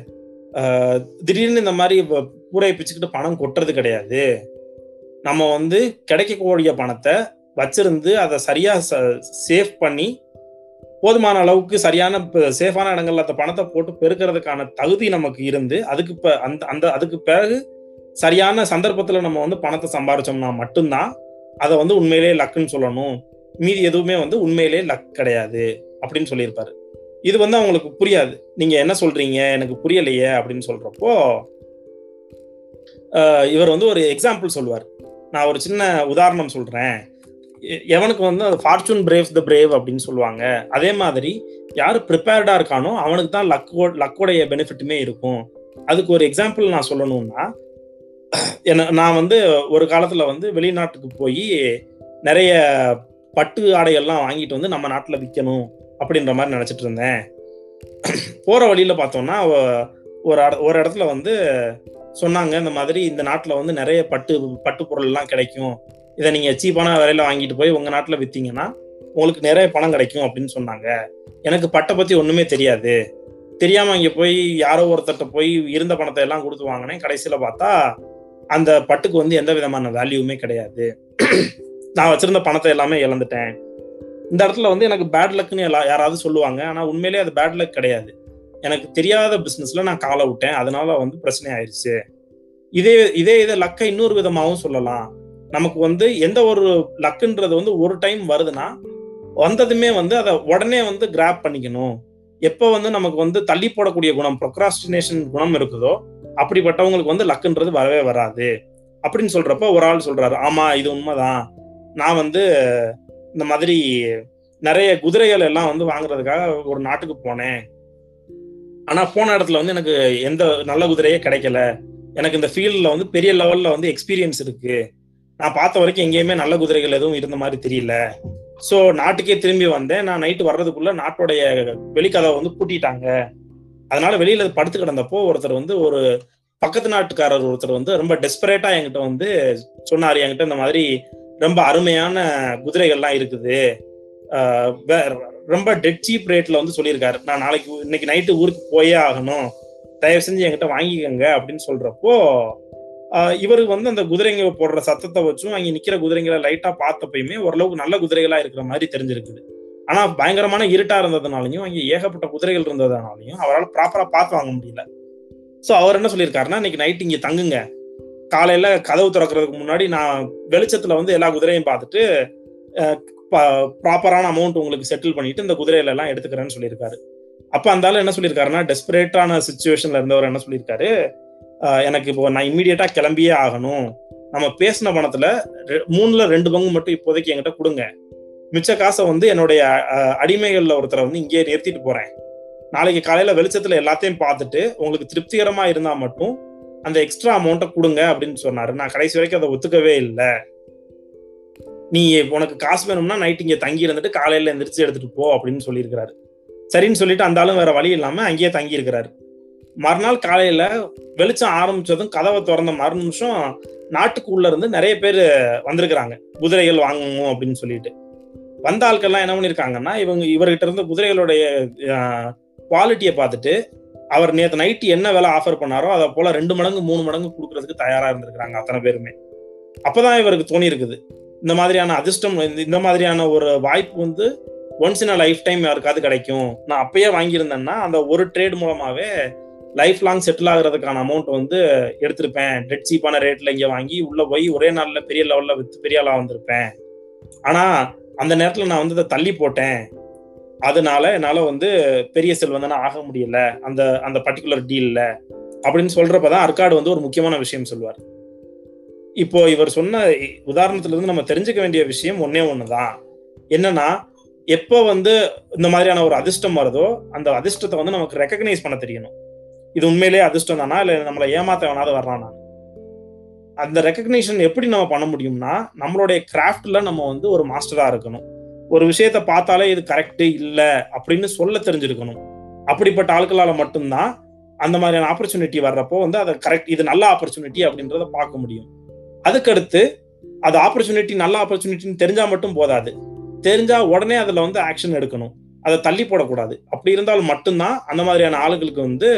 ஆஹ், திடீர்னு இந்த மாதிரி வ- கூரையை பிச்சுக்கிட்டு பணம் கொட்டுறது கிடையாது நம்ம வந்து கிடைக்கக்கூடிய பணத்தை வச்சிருந்து அதை சரியா சேவ் பண்ணி போதுமான அளவுக்கு சரியான சேஃபான இடங்கள்ல அந்த பணத்தை போட்டு பெருக்கிறதுக்கான தகுதி நமக்கு இருந்து அதுக்கு இப்ப அந்த அந்த அதுக்கு பிறகு சரியான சந்தர்ப்பத்துல நம்ம வந்து பணத்தை சம்பாரிச்சோம்னா மட்டும்தான் அதை வந்து உண்மையிலேயே லக்குன்னு சொல்லணும் மீதி எதுவுமே வந்து உண்மையிலேயே லக் கிடையாது அப்படின்னு சொல்லியிருப்பாரு இது வந்து அவங்களுக்கு புரியாது நீங்க என்ன சொல்றீங்க எனக்கு புரியலையே அப்படின்னு சொல்றப்போ ஆஹ் இவர் வந்து ஒரு எக்ஸாம்பிள் சொல்லுவார் நான் ஒரு சின்ன உதாரணம் சொல்றேன் எ- எவனுக்கு வந்து ஃபார்ச்சூன் பிரேவ்ஸ் த பிரேவ் அப்படின்னு சொல்லுவாங்க அதே மாதிரி யார் ப்ரிப்பேர்டா இருக்கானோ அவனுக்கு தான் லக்கோ லக்கோடைய பெனிஃபிட்டுமே இருக்கும் அதுக்கு ஒரு எக்ஸாம்பிள் நான் சொல்லணும்னா என்ன நான் வந்து ஒரு காலத்துல வந்து வெளிநாட்டுக்கு போய் நிறைய பட்டு ஆடைகள்லாம் வாங்கிட்டு வந்து நம்ம நாட்டில் விற்கணும் அப்படின்ற மாதிரி நினைச்சிட்டு இருந்தேன் போற வழியில பார்த்தோம்னா அவ- ஒரு அட- ஒரு இடத்துல வந்து சொன்னாங்க இந்த மாதிரி இந்த நாட்டில் வந்து நிறைய பட்டு பட்டு பொருள் எல்லாம் கிடைக்கும் இதை நீங்க சீப்பான விலையில வாங்கிட்டு போய் உங்க நாட்டில் வித்தீங்கன்னா உங்களுக்கு நிறைய பணம் கிடைக்கும் அப்படின்னு சொன்னாங்க எனக்கு பட்டை பத்தி ஒண்ணுமே தெரியாது தெரியாம இங்க போய் யாரோ ஒருத்தர்ட்ட போய் இருந்த பணத்தை எல்லாம் கொடுத்து வாங்கினேன் கடைசியில பார்த்தா அந்த பட்டுக்கு வந்து எந்த விதமான வேல்யூமே கிடையாது நான் வச்சிருந்த பணத்தை எல்லாமே இழந்துட்டேன் இந்த இடத்துல வந்து எனக்கு பேட் லக்னு எல்லா யாராவது சொல்லுவாங்க ஆனா உண்மையிலேயே அது பேட் லக் கிடையாது எனக்கு தெரியாத பிசினஸ்ல நான் காலை விட்டேன் அதனால வந்து பிரச்சனை ஆயிடுச்சு இதே இதே இதை லக்கை இன்னொரு விதமாகவும் சொல்லலாம் நமக்கு வந்து எந்த ஒரு லக்குன்றது வந்து ஒரு டைம் வருதுன்னா வந்ததுமே வந்து அதை உடனே வந்து கிராப் பண்ணிக்கணும் எப்போ வந்து நமக்கு வந்து தள்ளி போடக்கூடிய குணம் ப்ரொக்ராஸ்டினேஷன் குணம் இருக்குதோ அப்படிப்பட்டவங்களுக்கு வந்து லக்குன்றது வரவே வராது அப்படின்னு சொல்றப்ப ஒரு ஆள் சொல்றாரு ஆமா இது உண்மைதான் நான் வந்து இந்த மாதிரி நிறைய குதிரைகள் எல்லாம் வந்து வாங்குறதுக்காக ஒரு நாட்டுக்கு போனேன் ஆனா போன இடத்துல வந்து எனக்கு எந்த நல்ல குதிரையே கிடைக்கல எனக்கு இந்த ஃபீல்ட்ல வந்து பெரிய லெவல்ல வந்து எக்ஸ்பீரியன்ஸ் இருக்கு நான் பார்த்த வரைக்கும் எங்கேயுமே நல்ல குதிரைகள் எதுவும் இருந்த மாதிரி தெரியல ஸோ நாட்டுக்கே திரும்பி வந்தேன் நான் நைட்டு வர்றதுக்குள்ள நாட்டுடைய வெளிக்கதவை வந்து பூட்டிட்டாங்க அதனால வெளியில படுத்து கிடந்தப்போ ஒருத்தர் வந்து ஒரு பக்கத்து நாட்டுக்காரர் ஒருத்தர் வந்து ரொம்ப டெஸ்பரேட்டா என்கிட்ட வந்து சொன்னார் என்கிட்ட இந்த மாதிரி ரொம்ப அருமையான குதிரைகள்லாம் இருக்குது ஆஹ் வே- ரொம்ப டெட் சீப் ரேட்ல வந்து சொல்லியிருக்காரு நான் நாளைக்கு இன்னைக்கு நைட்டு ஊருக்கு போயே ஆகணும் தயவு செஞ்சு என்கிட்ட வாங்கிக்கோங்க அப்படின்னு சொல்றப்போ ஆஹ் இவரு வந்து அந்த குதிரைங்க போடுற சத்தத்தை வச்சும் அங்க நிக்கிற குதிரைங்களை லைட்டா பார்த்தப்பயுமே ஓரளவுக்கு நல்ல குதிரைகளா இருக்கிற மாதிரி தெரிஞ்சிருக்குது ஆனா பயங்கரமான இருட்டா இருந்ததுனாலையும் அங்க ஏகப்பட்ட குதிரைகள் இருந்ததுனாலையும் அவரால் ப்ராப்பரா பார்த்து வாங்க முடியல சோ அவர் என்ன சொல்லியிருக்காருன்னா இன்னைக்கு நைட் இங்க தங்குங்க காலையில கதவு திறக்கிறதுக்கு முன்னாடி நான் வெளிச்சத்துல வந்து எல்லா குதிரையும் பார்த்துட்டு ப்ராப்பரான அமௌண்ட் உங்களுக்கு செட்டில் பண்ணிட்டு இந்த குதிரையில எல்லாம் எடுத்துக்கிறேன்னு சொல்லியிருக்காரு அப்ப அந்த ஆளு என்ன சொல்லியிருக்காருன்னா டெஸ்பரேட்டான சுச்சுவேஷன்ல இருந்தவர் என்ன சொல்லியிருக்காரு ஆஹ் எனக்கு இப்போ நான் இம்மீடியட்டா கிளம்பியே ஆகணும் நம்ம பேசின பணத்துல ரெ- மூணுல ரெண்டு பங்கு மட்டும் இப்போதைக்கு என்கிட்ட கொடுங்க மிச்ச காசை வந்து என்னுடைய அஹ், அடிமைகள்ல ஒருத்தரை வந்து இங்கேயே நிறுத்திட்டு போறேன் நாளைக்கு காலையில வெளிச்சத்துல எல்லாத்தையும் பார்த்துட்டு உங்களுக்கு திருப்திகரமா இருந்தா மட்டும் அந்த எக்ஸ்ட்ரா அமௌண்ட்டை கொடுங்க அப்படின்னு சொன்னாரு நான் கடைசி வரைக்கும் அதை ஒத்துக்கவே இல்லை நீ உனக்கு காசு வேணும்னா நைட் இங்க தங்கி இருந்துட்டு காலையில எந்திரிச்சு எடுத்துட்டு போ அப்படின்னு சொல்லியிருக்கிறாரு சரின்னு சொல்லிட்டு அந்த ஆளும் வேற வழி இல்லாம அங்கேயே தங்கி இருக்கிறாரு மறுநாள் காலையில வெளிச்சம் ஆரம்பிச்சதும் கதவை திறந்த மறு நிமிஷம் நாட்டுக்கு உள்ள இருந்து நிறைய பேர் வந்திருக்கிறாங்க குதிரைகள் வாங்கணும் அப்படின்னு சொல்லிட்டு வந்த ஆட்கள்லாம் என்ன பண்ணிருக்காங்கன்னா இவங்க இவர்கிட்ட இருந்த குதிரைகளுடைய குவாலிட்டியை பார்த்துட்டு அவர் நேற்று நைட்டு என்ன விலை ஆஃபர் பண்ணாரோ அதை போல ரெண்டு மடங்கு மூணு மடங்கு கொடுக்கறதுக்கு தயாரா இருந்திருக்கிறாங்க அத்தனை பேருமே அப்பதான் இவருக்கு தோணி இருக்குது இந்த மாதிரியான அதிர்ஷ்டம் இந்த- இந்த மாதிரியான ஒரு வாய்ப்பு வந்து ஒன்ஸ் இன் லைஃப் டைம் யாருக்காவது கிடைக்கும் நான் அப்பயே வாங்கியிருந்தேன்னா அந்த ஒரு ட்ரேட் மூலமாவே லைஃப் லாங் செட்டில் ஆகுறதுக்கான அமௌண்ட் வந்து எடுத்திருப்பேன் டெட் சீப்பான ரேட்ல இங்க வாங்கி உள்ள போய் ஒரே நாள்ல பெரிய லெவல்ல வித்து பெரிய ஆளா வந்திருப்பேன் ஆனா அந்த நேரத்துல நான் வந்து அதை தள்ளி போட்டேன் அதனால என்னால வந்து பெரிய செல்வந்தனா ஆக முடியல அந்த அந்த பர்டிகுலர் டீல்ல அப்படின்னு சொல்றப்பதான் அர்க்காடு வந்து ஒரு முக்கியமான விஷயம் சொல்லுவார் இப்போ இவர் சொன்ன இ- உதாரணத்துல இருந்து நம்ம தெரிஞ்சுக்க வேண்டிய விஷயம் ஒன்னே ஒண்ணுதான் என்னன்னா எப்போ வந்து இந்த மாதிரியான ஒரு அதிர்ஷ்டம் வருதோ அந்த அதிர்ஷ்டத்தை வந்து நமக்கு ரெக்கக்னைஸ் பண்ண தெரியணும் இது உண்மையிலேயே அதிர்ஷ்டம் தானா இல்ல நம்மளை ஏமாத்த வேணாத வர்றானா அந்த ரெக்கக்னேஷன் எப்படி நம்ம பண்ண முடியும்னா நம்மளுடைய கிராஃப்ட்ல நம்ம வந்து ஒரு மாஸ்டரா இருக்கணும் ஒரு விஷயத்த பார்த்தாலே இது கரெக்ட் இல்ல அப்படின்னு சொல்ல தெரிஞ்சிருக்கணும் அப்படிப்பட்ட ஆட்களால மட்டும்தான் அந்த மாதிரியான ஆப்பர்ச்சுனிட்டி வர்றப்போ வந்து அதை கரெக்ட் இது நல்ல ஆப்பர்ச்சுனிட்டி அப்படின்றத பார்க்க முடியும் அதுக்கடுத்து அது ஆப்பர்ச்சுனிட்டி நல்ல ஆப்பர்ச்சுனிட்டின்னு தெரிஞ்சா மட்டும் போதாது தெரிஞ்சா உடனே அதுல வந்து ஆக்ஷன் எடுக்கணும் அதை தள்ளி போடக்கூடாது அப்படி இருந்தால் மட்டும்தான் அந்த மாதிரியான ஆளுகளுக்கு வந்து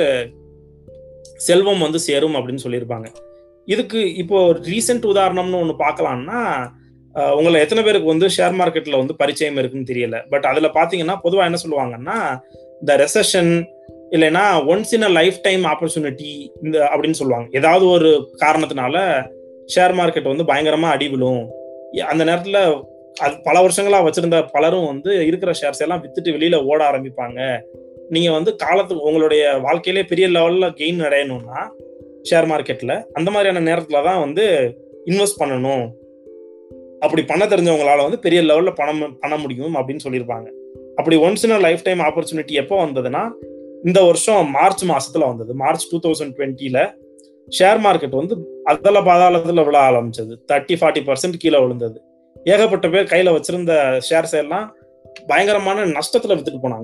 செல்வம் வந்து சேரும் அப்படின்னு சொல்லியிருப்பாங்க இதுக்கு இப்போ ரீசெண்ட் உதாரணம்னு ஒன்று பார்க்கலாம்னா அஹ், உங்களை எத்தனை பேருக்கு வந்து ஷேர் மார்க்கெட்ல வந்து பரிச்சயம் இருக்குன்னு தெரியல பட் அதுல பாத்தீங்கன்னா பொதுவா என்ன சொல்லுவாங்கன்னா இந்த ரெசஷன் இல்லைன்னா once in a life time opportunity இந்த அப்படின்னு சொல்லுவாங்க ஏதாவது ஒரு காரணத்தினால ஷேர் மார்க்கெட் வந்து பயங்கரமா அடி விழும் அந்த நேரத்துல அது பல வருஷங்களா வச்சிருந்த பலரும் வந்து இருக்கிற ஷேர்ஸ் எல்லாம் வித்துட்டு வெளியில ஓட ஆரம்பிப்பாங்க நீங்க வந்து காலத்துக்கு உங்களுடைய வாழ்க்கையிலே பெரிய லெவல்ல கெயின் அடையணும்னா ஷேர் மார்க்கெட்ல அந்த மாதிரியான நேரத்துல தான் வந்து இன்வெஸ்ட் பண்ணணும் அப்படி பண்ண தெரிஞ்சவங்களால வந்து பெரிய லெவல்ல பணம் பண்ண முடியும் அப்படின்னு சொல்லியிருப்பாங்க அப்படி once in life time opportunity எப்போ வந்ததுன்னா இந்த வருஷம் மார்ச் மாசத்துல வந்தது மார்ச் டூ தௌசண்ட் டுவெண்ட்டில ஷேர் மார்க்கெட் வந்து அதல பாதாளத்துல விழ ஆரம்பிச்சது தேர்ட்டி ஃபார்ட்டி பர்சன்ட் கீழே விழுந்தது ஏகப்பட்ட பேர் கையில வச்சிருந்த ஷேர்ஸ் எல்லாம் பயங்கரமான நஷ்டத்துல வித்துட்டு போனாங்க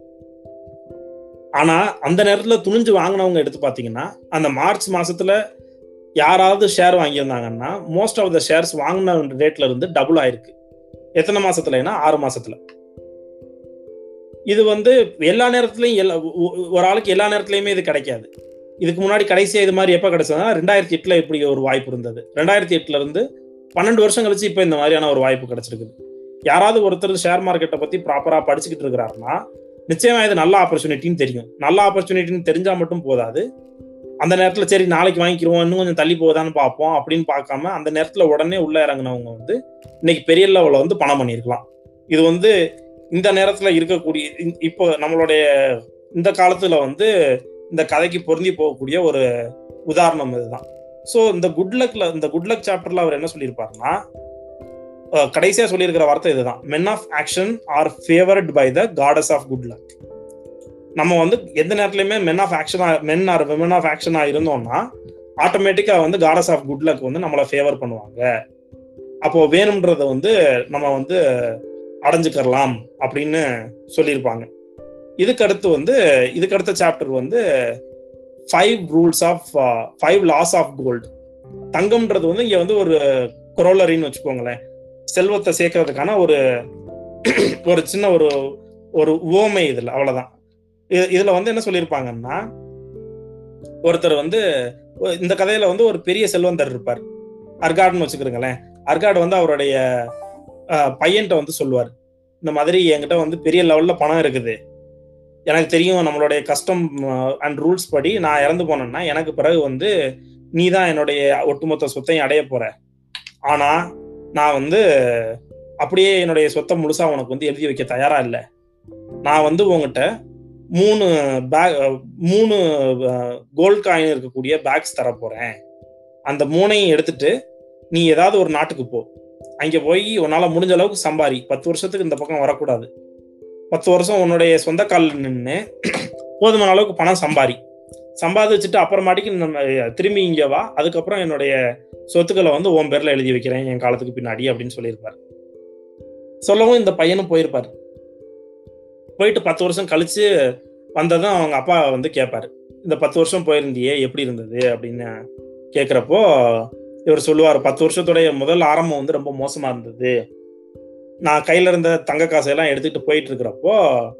ஆனா அந்த நேரத்துல துணிஞ்சு வாங்கினவங்க எடுத்து பாத்தீங்கன்னா அந்த மார்ச் மாசத்துல யாராவது ஷேர் வாங்கியிருந்தாங்கன்னா மோஸ்ட் ஆஃப் த ஷேர்ஸ் வாங்கின ரேட்ல இருந்து டபுள் ஆயிருக்கு எத்தனை மாசத்துலன்னா ஆறு மாசத்துல இது வந்து எல்லா நேரத்துலயும் எல்லா ஒ- ஒரு ஆளுக்கு எல்லா நேரத்துலயுமே இது கிடைக்காது இதுக்கு முன்னாடி கடைசியா இது மாதிரி எப்ப கிடைச்சதுன்னா ரெண்டாயிரத்தி எட்டுல இப்படி ஒரு வாய்ப்பு இருந்தது ரெண்டாயிரத்தி எட்டுல இருந்து பன்னெண்டு வருஷம் கழிச்சு இப்ப இந்த மாதிரியான ஒரு வாய்ப்பு கிடைச்சிருக்குது யாராவது ஒருத்தர் ஷேர் மார்க்கெட்டை பத்தி ப்ராப்பரா படிச்சுக்கிட்டு இருக்கிறாருன்னா நிச்சயமா இது நல்ல ஆப்பர்ச்சுனிட்டின்னு தெரியும் நல்ல ஆப்பர்ச்சுனிட்டின்னு தெரிஞ்சா மட்டும் போதாது அந்த நேரத்துல சரி நாளைக்கு வாங்கிக்கிறோம் இன்னும் கொஞ்சம் தள்ளி போகுதான்னு பார்ப்போம் அப்படின்னு பார்க்காம அந்த நேரத்துல உடனே உள்ள இறங்குனவங்க வந்து இன்னைக்கு பெரிய லெவல்ல வந்து பணம் பண்ணியிருக்கலாம் இது வந்து இந்த நேரத்துல இருக்கக்கூடிய இந்த- இப்போ நம்மளுடைய இந்த காலத்துல வந்து இந்த கதைக்கு பொருந்தி போகக்கூடிய ஒரு உதாரணம் இதுதான் ஸோ இந்த குட்லக்ல இந்த குட்லக் சாப்டர்ல அவர் என்ன சொல்லியிருப்பாருன்னா அஹ், கடைசியா சொல்லியிருக்கிற வார்த்தை இதுதான் men of action are favoured by the gods of good luck நம்ம வந்து எந்த நேரத்துலயுமே மென் ஆஃப் ஆக்ஷனா மென் ஆர் விமன் ஆஃப் ஆக்ஷனா இருந்தோம்னா ஆட்டோமேட்டிக்கா வந்து காடஸ் ஆஃப் குட் லக் வந்து நம்மளை ஃபேவர் பண்ணுவாங்க அப்போ வேணும்ன்றத வந்து நம்ம வந்து அடைஞ்சுக்கலாம் அப்படின்னு சொல்லியிருப்பாங்க இதுக்கு அடுத்து வந்து இதுக்கு அடுத்த சாப்டர் வந்து five rules of five laws of gold தங்கம்ன்றது வந்து இங்க வந்து ஒரு குரோலரின்னு வச்சுக்கோங்களேன் செல்வத்தை சேர்க்கறதுக்கான ஒரு ஒரு சின்ன ஒரு ஒரு உவமை இதுல அவ்வளவுதான் இது- இதுல வந்து என்ன சொல்லியிருப்பாங்கன்னா ஒருத்தர் வந்து ஒ- இந்த கதையில வந்து ஒரு பெரிய செல்வந்தர் இருப்பார் அர்காடுன்னு வச்சுக்கிறீங்களேன் அர்காடு வந்து அவருடைய அஹ், பையன்கிட்ட வந்து சொல்லுவார் இந்த மாதிரி என்கிட்ட வந்து பெரிய லெவல்ல பணம் இருக்குது எனக்கு தெரியும் நம்மளுடைய கஸ்டம் அண்ட் ரூல்ஸ் படி நான் இறந்து போனேன்னா எனக்கு பிறகு வந்து நீ தான் என்னுடைய ஒட்டுமொத்த சொத்தையும் அடைய போற ஆனா நான் வந்து அப்படியே என்னுடைய சொத்தை முழுசா உனக்கு வந்து எழுதி வைக்க தயாரா இல்லை நான் வந்து உங்ககிட்ட மூணு பேக் மூணு கோல்ட் காயின் இருக்கக்கூடிய பேக்ஸ் தர போறேன் அந்த மூணையும் எடுத்துட்டு நீ ஏதாவது ஒரு நாட்டுக்கு போ அங்க போய் உன்னால முடிஞ்ச அளவுக்கு சம்பாரி பத்து வருஷத்துக்கு இந்த பக்கம் வரக்கூடாது பத்து வருஷம் உன்னுடைய சொந்த காலில் நின்று போதுமான அளவுக்கு பணம் சம்பாரி சம்பாதிச்சுட்டு அப்புறமாட்டிக்கு நம்ம திரும்பி இங்க வா அதுக்கப்புறம் என்னுடைய சொத்துக்களை வந்து உன் பேர்ல எழுதி வைக்கிறேன் என் காலத்துக்கு பின்னாடி அப்படின்னு சொல்லியிருப்பார் சொல்லவும் இந்த பையனும் போயிருப்பார் போயிட்டு பத்து வருஷம் கழிச்சு வந்ததும் அவங்க அப்பா வந்து கேட்பாரு இந்த பத்து வருஷம் போயிருந்தியே எப்படி இருந்தது அப்படின்னு கேட்குறப்போ இவர் சொல்லுவார் பத்து வருஷத்துடைய முதல் ஆரம்பம் வந்து ரொம்ப மோசமா இருந்தது நான் கையில இருந்த தங்க காசையெல்லாம் எடுத்துக்கிட்டு போயிட்டு இருக்கிறப்போ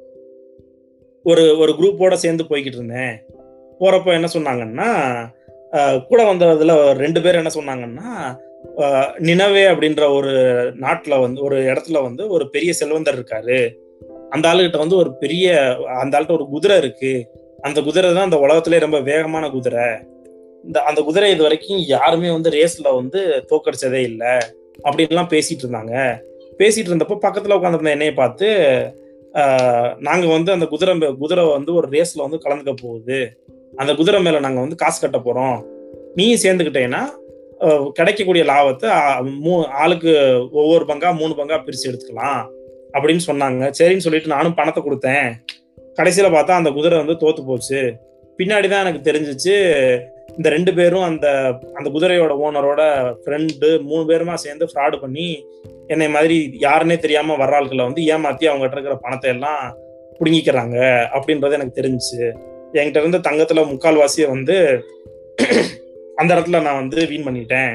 ஒரு ஒரு குரூப்போட சேர்ந்து போய்கிட்டு இருந்தேன் போறப்போ என்ன சொன்னாங்கன்னா அஹ், கூட வந்ததுல ரெண்டு பேர் என்ன சொன்னாங்கன்னா அஹ், நினவே அப்படின்ற ஒரு நாட்டுல வந்து ஒரு இடத்துல வந்து ஒரு பெரிய செல்வந்தர் இருக்காரு அந்த ஆளுகிட்ட வந்து ஒரு பெரிய அந்த ஆள்கிட்ட ஒரு குதிரை இருக்கு அந்த குதிரை தான் அந்த உலகத்திலே ரொம்ப வேகமான குதிரை இந்த அந்த குதிரை இது வரைக்கும் யாருமே வந்து ரேஸ்ல வந்து தோக்கடிச்சதே இல்லை அப்படின்லாம் பேசிட்டு இருந்தாங்க பேசிட்டு இருந்தப்போ பக்கத்துல உட்காந்துருந்த என்னைய பார்த்து ஆஹ், நாங்க வந்து அந்த குதிரை மே- குதிரை வந்து ஒரு ரேஸ்ல வந்து கலந்துக்க போகுது அந்த குதிரை மேல நாங்க வந்து காசு கட்ட போறோம் நீயும் சேர்ந்துக்கிட்டேன்னா ஆஹ், கிடைக்கக்கூடிய லாபத்தை ஆ- மூ- ஆளுக்கு ஒவ்வொரு பங்கா மூணு பங்கா பிரிச்சு எடுத்துக்கலாம் அப்படின்னு சொன்னாங்க சரின்னு சொல்லிட்டு நானும் பணத்தை கொடுத்தேன் கடைசியில பார்த்தா அந்த குதிரை வந்து தோத்து போச்சு பின்னாடி தான் எனக்கு தெரிஞ்சிச்சு இந்த ரெண்டு பேரும் அந்த அந்த குதிரையோட ஓனரோட ஃப்ரெண்டு மூணு பேருமா சேர்ந்து ஃப்ராடு பண்ணி என்னை மாதிரி யாருன்னே தெரியாம வர்ற ஆட்களை வந்து ஏமாத்தி அவங்ககிட்ட இருக்கிற பணத்தை எல்லாம் புடுங்கிக்கிறாங்க அப்படின்றது எனக்கு தெரிஞ்சுச்சு என்கிட்ட இருந்த தங்கத்துல முக்கால்வாசியை வந்து அந்த இடத்துல நான் வந்து வீண் பண்ணிட்டேன்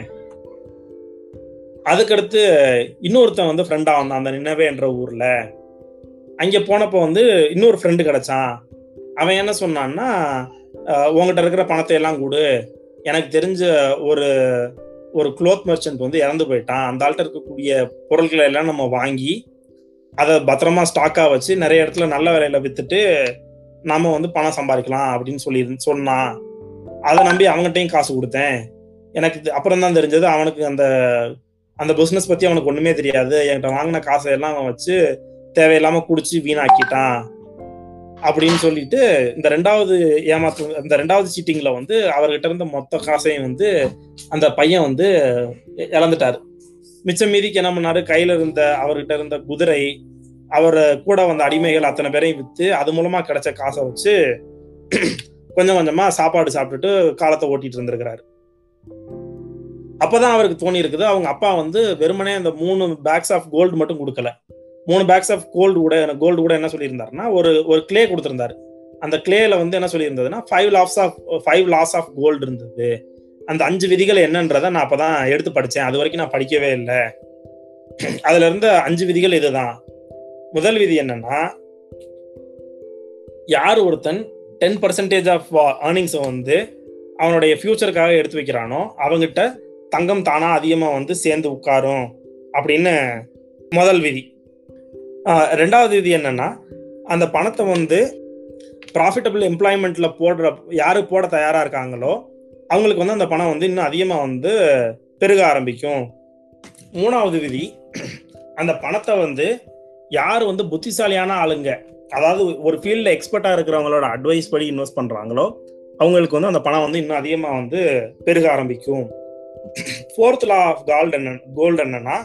அதுக்கடுத்து இன்னொருத்தன் வந்து ஃப்ரெண்டா வந்தான் அந்த நின்னவே என்ற ஊர்ல அங்க போனப்போ வந்து இன்னொரு ஃப்ரெண்டு கிடைச்சான் அவன் என்ன சொன்னான்னா அஹ், உன்கிட்ட இருக்கிற பணத்தை எல்லாம் கொடு எனக்கு தெரிஞ்ச ஒரு ஒரு க்ளோத் மெர்ச்சன்ட் வந்து இறந்து போயிட்டான் அந்த ஆள்கிட்ட இருக்கக்கூடிய பொருட்களை எல்லாம் நம்ம வாங்கி அதை பத்திரமா ஸ்டாக்கா வச்சு நிறைய இடத்துல நல்ல விலையில வித்துட்டு நாம வந்து பணம் சம்பாதிக்கலாம் அப்படின்னு சொல்லி சொன்னான் அதை நம்பி அவங்ககிட்டயும் காசு கொடுத்தேன் எனக்கு இது அப்புறம் தான் தெரிஞ்சது அவனுக்கு அந்த அந்த பிசினஸ் பத்தி அவனுக்கு ஒண்ணுமே தெரியாது என்கிட்ட வாங்கின காசை எல்லாம் அவன் வச்சு தேவையில்லாம குடிச்சு வீணாக்கிட்டான் அப்படின்னு சொல்லிட்டு இந்த ரெண்டாவது ஏமாத்து இந்த ரெண்டாவது சீட்டிங்ல வந்து அவர்கிட்ட இருந்த மொத்த காசையும் வந்து அந்த பையன் வந்து இ- இழந்துட்டாரு மிச்சம் மீதிக்கு என்ன பண்ணாரு கையில இருந்த அவர்கிட்ட இருந்த குதிரை அவர் கூட வந்த அடிமைகள் அத்தனை பேரையும் வித்து அது மூலமா கிடைச்ச காசை வச்சு கொஞ்சம் கொஞ்சமா சாப்பாடு சாப்பிட்டுட்டு காலத்தை ஓட்டிட்டு இருந்திருக்கிறாரு அப்பதான் அவருக்கு தோணி இருக்குது அவங்க அப்பா வந்து வெறுமனே அந்த மூணு பேக்ஸ் ஆஃப் கோல்டு மட்டும் கொடுக்கல மூணு பேக்ஸ் ஆஃப் கோல்டு கூட கோல்டு கூட என்ன சொல்லியிருந்தாருன்னா ஒரு ஒரு கிளே கொடுத்திருந்தாரு அந்த கிளேல வந்து என்ன சொல்லியிருந்ததுன்னா five laws of five laws of gold இருந்தது அந்த அஞ்சு விதிகள் என்னன்றதை நான் அப்பதான் எடுத்து படிச்சேன் அது வரைக்கும் நான் படிக்கவே இல்லை அதுல இருந்த அஞ்சு விதிகள் இதுதான் முதல் விதி என்னன்னா யார் ஒருத்தன் டென் பர்சன்டேஜ் ஆஃப் ஏர்னிங்ஸை வந்து அவனுடைய ஃபியூச்சருக்காக எடுத்து வைக்கிறானோ அவங்கிட்ட தங்கம் தானா அதிகமா வந்து சேர்ந்து உட்காரும் அப்படின்னு முதல் விதி ஆஹ் ரெண்டாவது விதி என்னன்னா அந்த பணத்தை வந்து ப்ராஃபிட்டபிள் எம்ப்ளாய்மெண்ட்ல போடுற யாரு போட தயாரா இருக்காங்களோ அவங்களுக்கு வந்து அந்த பணம் வந்து இன்னும் அதிகமா வந்து பெருக ஆரம்பிக்கும் மூணாவது விதி அந்த பணத்தை வந்து யார் வந்து புத்திசாலியான ஆளுங்க அதாவது ஒரு ஃபீல்ட்ல எக்ஸ்பர்ட்டா இருக்கிறவங்களோட அட்வைஸ் படி இன்வெஸ்ட் பண்றாங்களோ அவங்களுக்கு வந்து அந்த பணம் வந்து இன்னும் அதிகமா வந்து பெருக ஆரம்பிக்கும் ஃபோர்த் லா ஆஃப் கால்டு என்ன கோல்டு என்னன்னா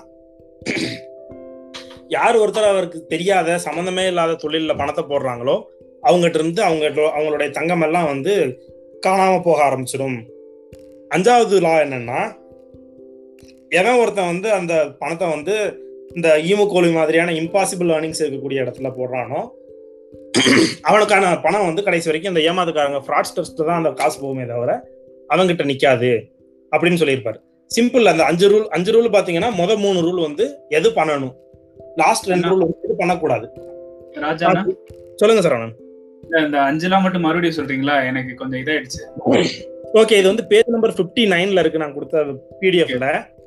யார் ஒருத்தர் அவருக்கு தெரியாத சம்மந்தமே இல்லாத தொழில்ல பணத்தை போடுறாங்களோ அவங்ககிட்ட இருந்து அவங்க அவங்களுடைய தங்கம் எல்லாம் வந்து காணாம போக ஆரம்பிச்சிடும் அஞ்சாவது லா என்னன்னா எவன் ஒருத்தன் வந்து அந்த பணத்தை வந்து இந்த ஈமுக்கோழி மாதிரியான இம்பாசிபிள் ஏர்னிங்ஸ் இருக்கக்கூடிய இடத்துல போடுறானோ அவனுக்கான பணம் வந்து கடைசி வரைக்கும் இந்த ஏமாத்துக்காரங்க ஃப்ராட்ஸ்டர்ஸ் தான் அந்த காசு போகுமே தவிர அவங்கிட்ட நிக்காது அப்படின்னு சொல்லியிருப்பாரு சிம்பிள் அந்த அஞ்சு ரூல் அஞ்சு ரூல் பாத்தீங்கன்னா முத மூணு ரூல் வந்து எது பண்ணணும் லாஸ்ட் ரெண்டு ரூல் வந்து எது பண்ணக்கூடாது ராஜாண்ணா சொல்லுங்க சரவணன் இல்ல, இந்த அஞ்சுலாம் மட்டும் மறுபடியும் சொல்றீங்களா எனக்கு கொஞ்சம் இதாயிடுச்சு ஓகே இது வந்து பேஜ் நம்பர் 59 நைன்ல இருக்கு நான் கொடுத்த பிடிஎஃப்ல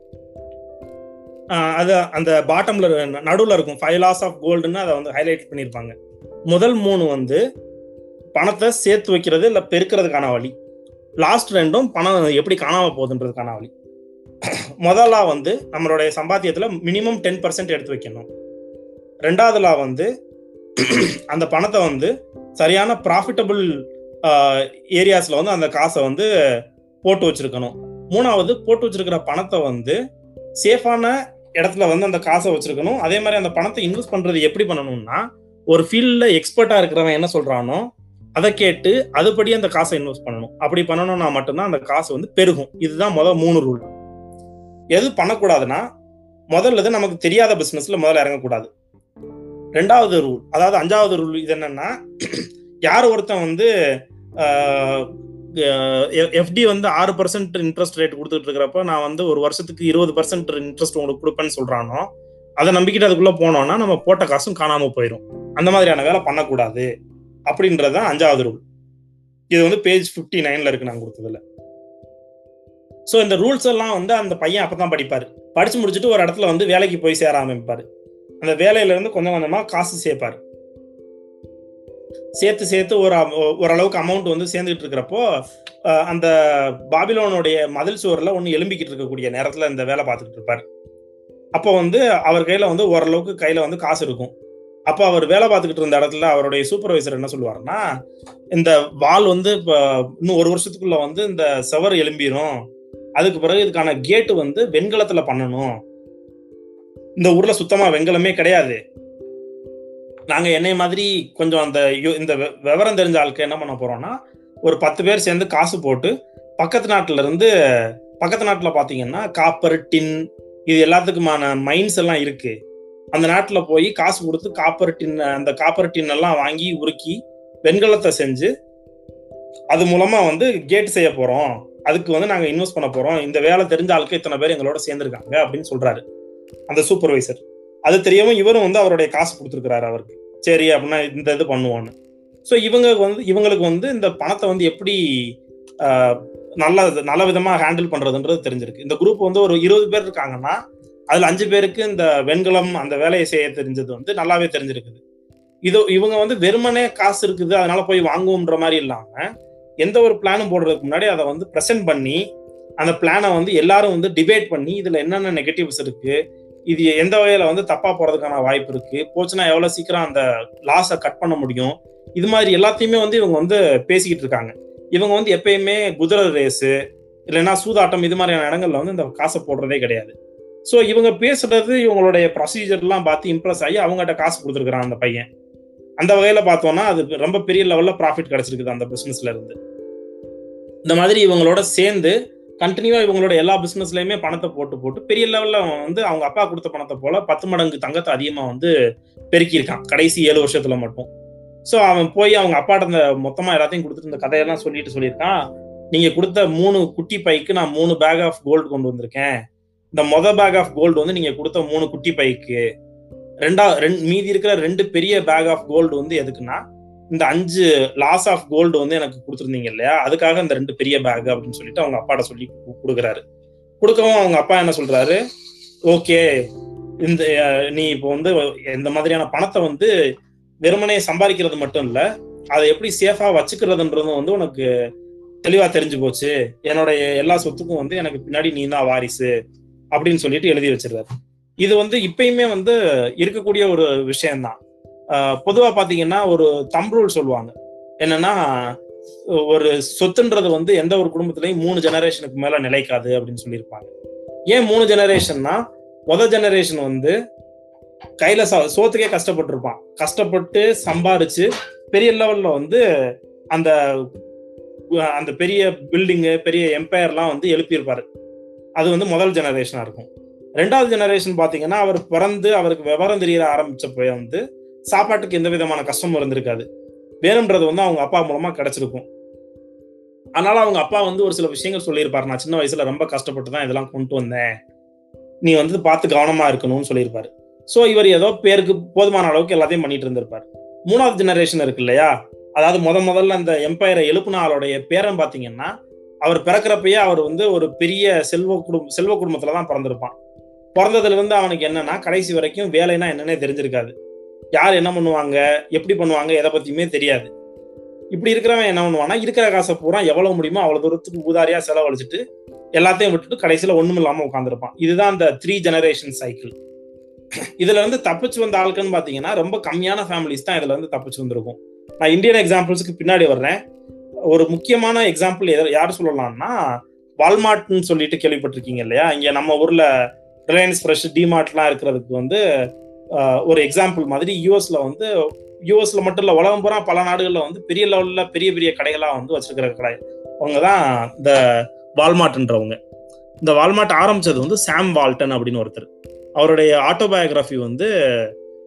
அது அந்த பாட்டம்ல நடுவுல இருக்கும் ஃபைவ் லாஸ் ஆஃப் கோல்டுன்னு அதை வந்து ஹைலைட் பண்ணியிருப்பாங்க முதல் மூணு வந்து பணத்தை சேர்த்து வைக்கிறது இல்ல பெருக்கிறதுக்கான வழி லாஸ்ட் ரெண்டும் பணம் எப்படி காணாம போகுதுன்றதுக்கான வழி முதலா வந்து நம்மளுடைய சம்பாத்தியத்துல மினிமம் டென் பர்சன்ட் எடுத்து வைக்கணும் ரெண்டாவதுலா வந்து அந்த பணத்தை வந்து சரியான ப்ராஃபிட்டபிள் ஏரியாஸ்ல வந்து அந்த காசை வந்து போட்டு வச்சிருக்கணும் மூணாவது போட்டு வச்சிருக்கிற பணத்தை வந்து சேஃபான இடத்துல வந்து அந்த காசை வச்சிருக்கணும் அதே மாதிரி அந்த பணத்தை இன்வெஸ்ட் பண்றது எப்படி பண்ணணும்னா ஒரு ஃபீல்ட்ல எக்ஸ்பர்ட்டா இருக்கிறவன் என்ன சொல்றானோ அதை கேட்டு அதுபடி அந்த காசை இன்வெஸ்ட் பண்ணணும் அப்படி பண்ணணும்னா மட்டும்தான் அந்த காசு வந்து பெருகும் இதுதான் முதல் மூணு ரூல் எது பண்ணக்கூடாதுன்னா முதல்ல இது நமக்கு தெரியாத பிசினஸ்ல முதல்ல இறங்கக்கூடாது ரெண்டாவது ரூல் அதாவது அஞ்சாவது ரூல் இது என்னன்னா யார் ஒருத்தன் வந்து எஃப்டி வந்து ஆறு பர்சன்ட் இன்ட்ரெஸ்ட் ரேட் கொடுத்துட்டு இருக்கிறப்ப நான் வந்து ஒரு வருஷத்துக்கு இருபது பர்சன்ட் இன்ட்ரெஸ்ட் உங்களுக்கு கொடுப்பேன்னு சொல்றானோ அதை நம்பிக்கிட்டு அதுக்குள்ள போனோம்னா நம்ம போட்ட காசும் காணாம போயிடும் அந்த மாதிரியான வேலை பண்ணக்கூடாது அப்படின்றது தான் அஞ்சாவது ரூல் இது வந்து பேஜ் ஃபிஃப்டி நைன்ல இருக்கு நான் கொடுத்ததுல ஸோ இந்த ரூல்ஸ் எல்லாம் வந்து அந்த பையன் அப்பதான் படிப்பாரு படிச்சு முடிச்சுட்டு ஒரு இடத்துல வந்து வேலைக்கு போய் சேர ஆரம்பிப்பாரு அந்த வேலையில இருந்து கொஞ்சம் கொஞ்சமா காசு சேர்ப்பாரு சேர்த்து சேர்த்து ஒரு ஓரளவுக்கு அமௌண்ட் வந்து சேர்ந்துட்டு இருக்கிறப்போ அந்த பாபிலோனுடைய மதில் சுவரில் ஒன்று எலும்பிக்கிட்டு இருக்கக்கூடிய நேரத்தில் இந்த வேலை பார்த்துக்கிட்டு இருப்பார் அப்போ வந்து அவர் கையில் வந்து ஓரளவுக்கு கையில் வந்து காசு இருக்கும் அப்போ அவர் வேலை பார்த்துக்கிட்டு இருந்த இடத்துல அவருடைய சூப்பர்வைசர் என்ன சொல்லுவாருன்னா இந்த வால் வந்து இப்போ இன்னும் ஒரு வருஷத்துக்குள்ள வந்து இந்த செவர் எலும்பிடும் அதுக்கு பிறகு இதுக்கான கேட்டு வந்து வெண்கலத்தில் பண்ணணும் இந்த ஊர்ல சுத்தமா வெண்கலமே கிடையாது நாங்க என்னை மாதிரி கொஞ்சம் அந்த இந்த விவரம் தெரிஞ்ச ஆளுக்கு என்ன பண்ண போறோம்னா ஒரு பத்து பேர் சேர்ந்து காசு போட்டு பக்கத்து நாட்டுல இருந்து பக்கத்து நாட்டுல பாத்தீங்கன்னா காப்பர் டின் இது எல்லாத்துக்குமான மைன்ஸ் எல்லாம் இருக்கு அந்த நாட்டுல போய் காசு கொடுத்து காப்பர் டின் அந்த காப்பர் டின் எல்லாம் வாங்கி உருக்கி வெண்கலத்தை செஞ்சு அது மூலமா வந்து கேட் செய்ய போறோம் அதுக்கு வந்து நாங்க இன்வெஸ்ட் பண்ண போறோம் இந்த வேலை தெரிஞ்ச ஆளுக்கு இத்தனை பேர் எங்களோட சேர்ந்துருக்காங்க அப்படின்னு சொல்றாரு அந்த சூப்பர்வைசர் அது தெரியாம இவரும் வந்து அவருடைய காசு கொடுத்துருக்கிறாரு அவருக்கு சரி அப்படின்னா இந்த இது பண்ணுவோன்னு ஸோ இவங்க வந்து இவங்களுக்கு வந்து இந்த பணத்தை வந்து எப்படி நல்ல நல்ல விதமாக ஹேண்டில் பண்றதுன்றது தெரிஞ்சிருக்கு இந்த குரூப் வந்து ஒரு இருபது பேர் இருக்காங்கன்னா அதுல அஞ்சு பேருக்கு இந்த வெண்கலம் அந்த வேலையை செய்ய தெரிஞ்சது வந்து நல்லாவே தெரிஞ்சிருக்குது இது இவங்க வந்து வெறுமனே காசு இருக்குது அதனால போய் வாங்குவோம்ன்ற மாதிரி இல்லாம எந்த ஒரு பிளானும் போடுறதுக்கு முன்னாடி அதை வந்து ப்ரெசென்ட் பண்ணி அந்த பிளானை வந்து எல்லாரும் வந்து டிபேட் பண்ணி இதுல என்னென்ன நெகட்டிவ்ஸ் இருக்கு இது எந்த வகையில வந்து தப்பா போறதுக்கான வாய்ப்பு இருக்கு போச்சுன்னா எவ்வளவு சீக்கிரம் அந்த லாஸை கட் பண்ண முடியும் இது மாதிரி எல்லாத்தையுமே வந்து இவங்க வந்து பேசிக்கிட்டு இருக்காங்க இவங்க வந்து எப்பயுமே குதிரை ரேஸு இல்லைன்னா சூதாட்டம் இது மாதிரியான இடங்கள்ல வந்து இந்த காசை போடுறதே கிடையாது ஸோ இவங்க பேசுறது இவங்களுடைய ப்ரொசீஜர்லாம் பார்த்து இம்ப்ரெஸ் ஆகி அவங்ககிட்ட காசு கொடுத்துருக்குறான் அந்த பையன் அந்த வகையில பார்த்தோம்னா அது ரொம்ப பெரிய லெவல்ல ப்ராஃபிட் கிடைச்சிருக்குது அந்த பிசினஸ்ல இருந்து இந்த மாதிரி இவங்களோட சேர்ந்து கண்டினியூவா இவங்களோட எல்லா பிசினஸ்லயுமே பணத்தை போட்டு போட்டு பெரிய லெவல்ல வந்து அவங்க அப்பா கொடுத்த பணத்தை போல பத்து மடங்கு தங்கத்தை அதிகமா வந்து பெருக்கியிருக்கான் கடைசி ஏழு வருஷத்துல மட்டும் ஸோ அவன் போய் அவங்க அப்பாட்ட இந்த மொத்தமா எல்லாத்தையும் கொடுத்துட்டு இந்த கதையெல்லாம் சொல்லிட்டு சொல்லியிருக்கான் நீங்க கொடுத்த மூணு குட்டி பைக்கு நான் மூணு பேக் ஆஃப் கோல்டு கொண்டு வந்திருக்கேன் இந்த மொத பேக் ஆஃப் கோல்டு வந்து நீங்க கொடுத்த மூணு குட்டி பைக்கு ரெண்டா ரெண்டு மீதி இருக்கிற ரெண்டு பெரிய பேக் ஆஃப் கோல்டு வந்து எதுக்குன்னா இந்த அஞ்சு லாஸ் ஆஃப் கோல்டு வந்து எனக்கு கொடுத்துருந்தீங்க இல்லையா அதுக்காக இந்த ரெண்டு பெரிய பேக் அப்படின்னு சொல்லிட்டு அவங்க அப்பாட்ட சொல்லி கொடுக்குறாரு கொடுக்கவும் அவங்க அப்பா என்ன சொல்றாரு ஓகே இந்த நீ இப்போ வந்து இந்த மாதிரியான பணத்தை வந்து வெறுமனே சம்பாதிக்கிறது மட்டும் இல்ல அதை எப்படி சேஃபா வச்சுக்கிறதுன்றதும் வந்து உனக்கு தெளிவா தெரிஞ்சு போச்சு என்னுடைய எல்லா சொத்துக்கும் வந்து எனக்கு பின்னாடி நீ தான் வாரிசு அப்படின்னு சொல்லிட்டு எழுதி வச்சிருக்காரு இது வந்து இப்பயுமே வந்து இருக்கக்கூடிய ஒரு விஷயம்தான் பொதுவா பாத்தீங்கன்னா ஒரு தம் ரூல் சொல்லுவாங்க என்னன்னா ஒரு சொத்துன்றது வந்து எந்த ஒரு குடும்பத்திலையும் மூணு ஜெனரேஷனுக்கு மேல நிலைக்காது அப்படின்னு சொல்லியிருப்பாங்க ஏன் மூணு ஜெனரேஷன்னா முத ஜெனரேஷன் வந்து கையில சோத்துக்கே கஷ்டப்பட்டிருப்பான் கஷ்டப்பட்டு சம்பாரிச்சு பெரிய லெவல்ல வந்து அந்த அந்த பெரிய பில்டிங்கு பெரிய எம்பையர்லாம் வந்து எழுப்பியிருப்பாரு அது வந்து முதல் ஜெனரேஷனா இருக்கும் ரெண்டாவது ஜெனரேஷன் பாத்தீங்கன்னா அவர் பிறந்து அவருக்கு விவரம் தெரிய ஆரம்பிச்சப்ப வந்து சாப்பாட்டுக்கு எந்த விதமான கஷ்டமும் இருந்திருக்காது வேணும்ன்றது வந்து அவங்க அப்பா மூலமா கிடைச்சிருக்கும் அதனால அவங்க அப்பா வந்து ஒரு சில விஷயங்கள் சொல்லியிருப்பாரு நான் சின்ன வயசுல ரொம்ப கஷ்டப்பட்டு தான் இதெல்லாம் கொண்டு வந்தேன் நீ வந்து பார்த்து கவனமா இருக்கணும்னு சொல்லியிருப்பாரு ஸோ இவர் ஏதோ பேருக்கு போதுமான அளவுக்கு எல்லாத்தையும் பண்ணிட்டு இருந்திருப்பார் மூணாவது ஜெனரேஷன் இருக்கு இல்லையா அதாவது முத முதல்ல அந்த எம்பையரை எழுப்புன ஆளுடைய பேரன் பாத்தீங்கன்னா அவர் பிறக்கிறப்பயே அவர் வந்து ஒரு பெரிய செல்வ குடும்ப செல்வ குடும்பத்துல தான் பிறந்திருப்பான் பிறந்ததுல இருந்து அவனுக்கு என்னன்னா கடைசி வரைக்கும் வேலைன்னா என்னன்னே தெரிஞ்சிருக்காது யார் என்ன பண்ணுவாங்க எப்படி பண்ணுவாங்க எதை பத்தியுமே தெரியாது இப்படி இருக்கிறவன் என்ன பண்ணுவான்னா இருக்கிற காசை பூரா எவ்வளவு முடியுமோ அவ்வளவு தூரத்துக்கு ஊதாரியா செலவழிச்சிட்டு எல்லாத்தையும் விட்டுட்டு கடைசியில ஒண்ணும் இல்லாம உட்காந்துருப்பான் இதுதான் அந்த த்ரீ ஜெனரேஷன் சைக்கிள் இதுல இருந்து தப்பிச்சு வந்த ஆளுக்குன்னு பாத்தீங்கன்னா ரொம்ப கம்மியான ஃபேமிலிஸ் தான் இதுல இருந்து தப்பிச்சு வந்திருக்கும் நான் இந்தியன் எக்ஸாம்பிள்ஸ்க்கு பின்னாடி வர்றேன் ஒரு முக்கியமான எக்ஸாம்பிள் யார் சொல்லலாம்னா வால்மார்ட்னு சொல்லிட்டு கேள்விப்பட்டிருக்கீங்க இல்லையா இங்க நம்ம ஊர்ல ரிலையன்ஸ் ஃப்ரெஷ் டிமார்ட்லாம் இருக்கிறதுக்கு வந்து ஒரு எக்ஸாம்பிள் மாதிரி யூஎஸ்ல வந்து யூஎஸ்ல மட்டும் இல்ல உலகம் பூரா பல நாடுகள்ல வந்து பெரிய லெவல்ல பெரிய பெரிய கடைகளா வந்து வச்சிருக்கிற கடை அவங்க தான் இந்த வால்மார்ட்ன்றவங்க இந்த வால்மார்ட் ஆரம்பிச்சது வந்து சாம் வால்டன் அப்படின்னு ஒருத்தர் அவருடைய ஆட்டோபயோகிராஃபி வந்து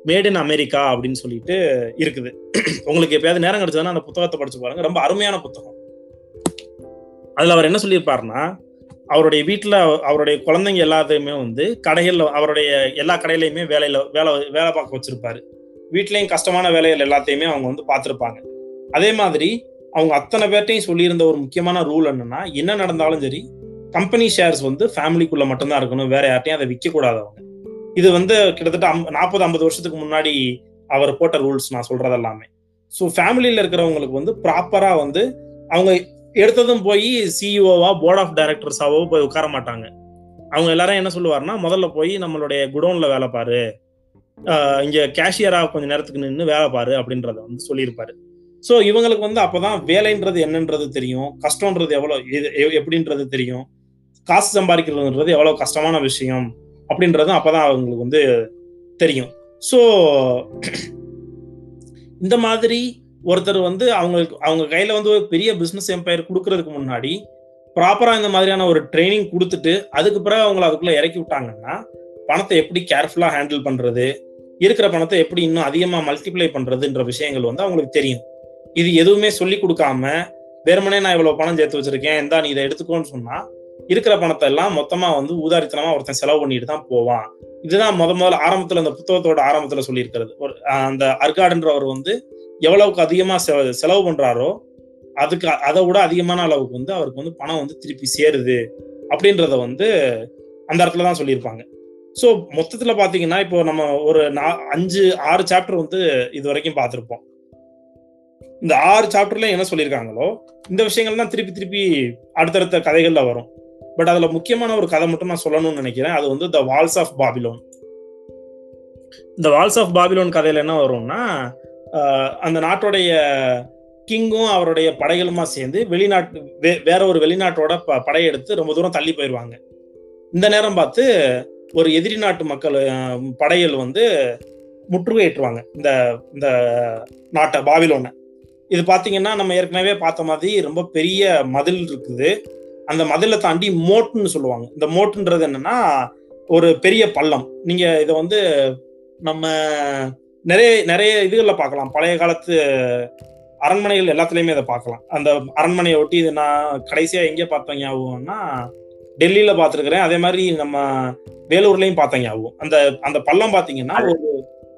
மேட் இன் அமெரிக்கா அப்படின்னு சொல்லிட்டு இருக்குது உங்களுக்கு எப்பயாவது நேரம் கிடைச்சதுன்னா அந்த புத்தகத்தை படிச்சு பாருங்க ரொம்ப அருமையான புத்தகம் அதுல அவர் என்ன சொல்லியிருப்பாருன்னா அவருடைய வீட்டுல அவருடைய குழந்தைங்க எல்லாத்தையுமே வந்து கடைகள்ல அவருடைய எல்லா கடையிலையுமே வேலையில வேலை வேலை பார்க்க வச்சிருப்பாரு வீட்லயும் கஷ்டமான வேலைகள் எல்லாத்தையுமே அவங்க வந்து பார்த்துருப்பாங்க அதே மாதிரி அவங்க அத்தனை பேர்ட்டையும் சொல்லியிருந்த ஒரு முக்கியமான ரூல் என்னன்னா என்ன நடந்தாலும் சரி கம்பெனி ஷேர்ஸ் வந்து ஃபேமிலிக்குள்ள மட்டும்தான் இருக்கணும் வேற யார்ட்டையும் அதை விற்க கூடாது அவங்க இது வந்து கிட்டத்தட்ட நாற்பது ஐம்பது வருஷத்துக்கு முன்னாடி அவர் போட்ட ரூல்ஸ் நான் சொல்றது எல்லாமே ஸோ ஃபேமிலியில இருக்கிறவங்களுக்கு வந்து ப்ராப்பரா வந்து அவங்க எடுத்ததும் போய் சிஇஓவா போர்ட் ஆஃப் டைரக்டர்ஸாவோ போய் உட்கார மாட்டாங்க அவங்க எல்லாரும் என்ன சொல்லுவாருன்னா முதல்ல போய் நம்மளுடைய குடோன்ல வேலை பாரு இங்க கேஷியரா கொஞ்ச நேரத்துக்கு நின்று வேலை பாரு அப்படின்றத வந்து சொல்லியிருப்பாரு ஸோ இவங்களுக்கு வந்து அப்பதான் வேலைன்றது என்னன்றது தெரியும் கஷ்டம்ன்றது எவ்வளவு எப்படின்றது தெரியும் காசு சம்பாதிக்கிறதுன்றது எவ்வளவு கஷ்டமான விஷயம் அப்படின்றது அப்பதான் அவங்களுக்கு வந்து தெரியும் ஸோ இந்த மாதிரி ஒருத்தர் வந்து அவங்களுக்கு அவங்க கையில வந்து ஒரு பெரிய பிசினஸ் எம்பையர் கொடுக்கறதுக்கு முன்னாடி ப்ராப்பரா இந்த மாதிரியான ஒரு ட்ரைனிங் கொடுத்துட்டு அதுக்கு பிறகு அவங்கள அதுக்குள்ள இறக்கி விட்டாங்கன்னா பணத்தை எப்படி கேர்ஃபுல்லா ஹேண்டில் பண்றது இருக்கிற பணத்தை எப்படி இன்னும் அதிகமா மல்டிப்ளை பண்றதுன்ற விஷயங்கள் வந்து அவங்களுக்கு தெரியும் இது எதுவுமே சொல்லி கொடுக்காம வெறுமனே நான் இவ்வளவு பணம் சேர்த்து வச்சிருக்கேன் இந்தா நீ இதை எடுத்துக்கோன்னு சொன்னா இருக்கிற பணத்தை எல்லாம் மொத்தமா வந்து ஊதாரித்தனமா ஒருத்தன் செலவு பண்ணிட்டு தான் போவான் இதுதான் முத முதல்ல ஆரம்பத்துல அந்த புத்தகத்தோட ஆரம்பத்துல சொல்லியிருக்கிறது ஒரு அந்த அர்காடுன்றவர் வந்து எவ்வளவுக்கு அதிகமா செலவு பண்றாரோ அதுக்கு அதை விட அதிகமான அளவுக்கு வந்து அவருக்கு வந்து பணம் வந்து திருப்பி சேருது அப்படின்றத வந்து அந்த இடத்துல தான் சொல்லியிருப்பாங்க ஸோ மொத்தத்துல பாத்தீங்கன்னா இப்போ நம்ம ஒரு அஞ்சு ஆறு சாப்டர் வந்து இது வரைக்கும் பார்த்துருப்போம் இந்த ஆறு சாப்டர்ல என்ன சொல்லியிருக்காங்களோ இந்த விஷயங்கள் தான் திருப்பி திருப்பி அடுத்தடுத்த கதைகள்ல வரும் பட் அதுல முக்கியமான ஒரு கதை மட்டும் நான் சொல்லணும்னு நினைக்கிறேன் அது வந்து த வால்ஸ் ஆஃப் பாபிலோன் இந்த வால்ஸ் ஆஃப் பாபிலோன் கதையில என்ன வரும்னா அந்த நாட்டுடைய கிங்கும் அவருடைய படைகளுமா சேர்ந்து வெளிநாட்டு வேற ஒரு வெளிநாட்டோட படையெடுத்து ரொம்ப தூரம் தள்ளி போயிடுவாங்க இந்த நேரம் பார்த்து ஒரு எதிரி நாட்டு மக்கள் படைகள் வந்து முற்றுகையிட்டுருவாங்க இந்த இந்த நாட்டை பாபிலோனை இது பாத்தீங்கன்னா நம்ம ஏற்கனவே பார்த்த மாதிரி ரொம்ப பெரிய மதில் இருக்குது அந்த மதிலை தாண்டி மோட்டுன்னு சொல்லுவாங்க இந்த மோட்டுன்றது என்னன்னா ஒரு பெரிய பள்ளம் நீங்க இதை வந்து நம்ம நிறைய நிறைய இதுகளில் பார்க்கலாம் பழைய காலத்து அரண்மனைகள் எல்லாத்துலயுமே இதை பார்க்கலாம் அந்த அரண்மனையை ஒட்டி இது நான் கடைசியா எங்கே பார்த்தேன் ஞாபகம்னா டெல்லியில பார்த்துருக்கிறேன் அதே மாதிரி நம்ம வேலூர்லயும் பார்த்தேன் ஞாபகம் அந்த அந்த பள்ளம் பாத்தீங்கன்னா ஒரு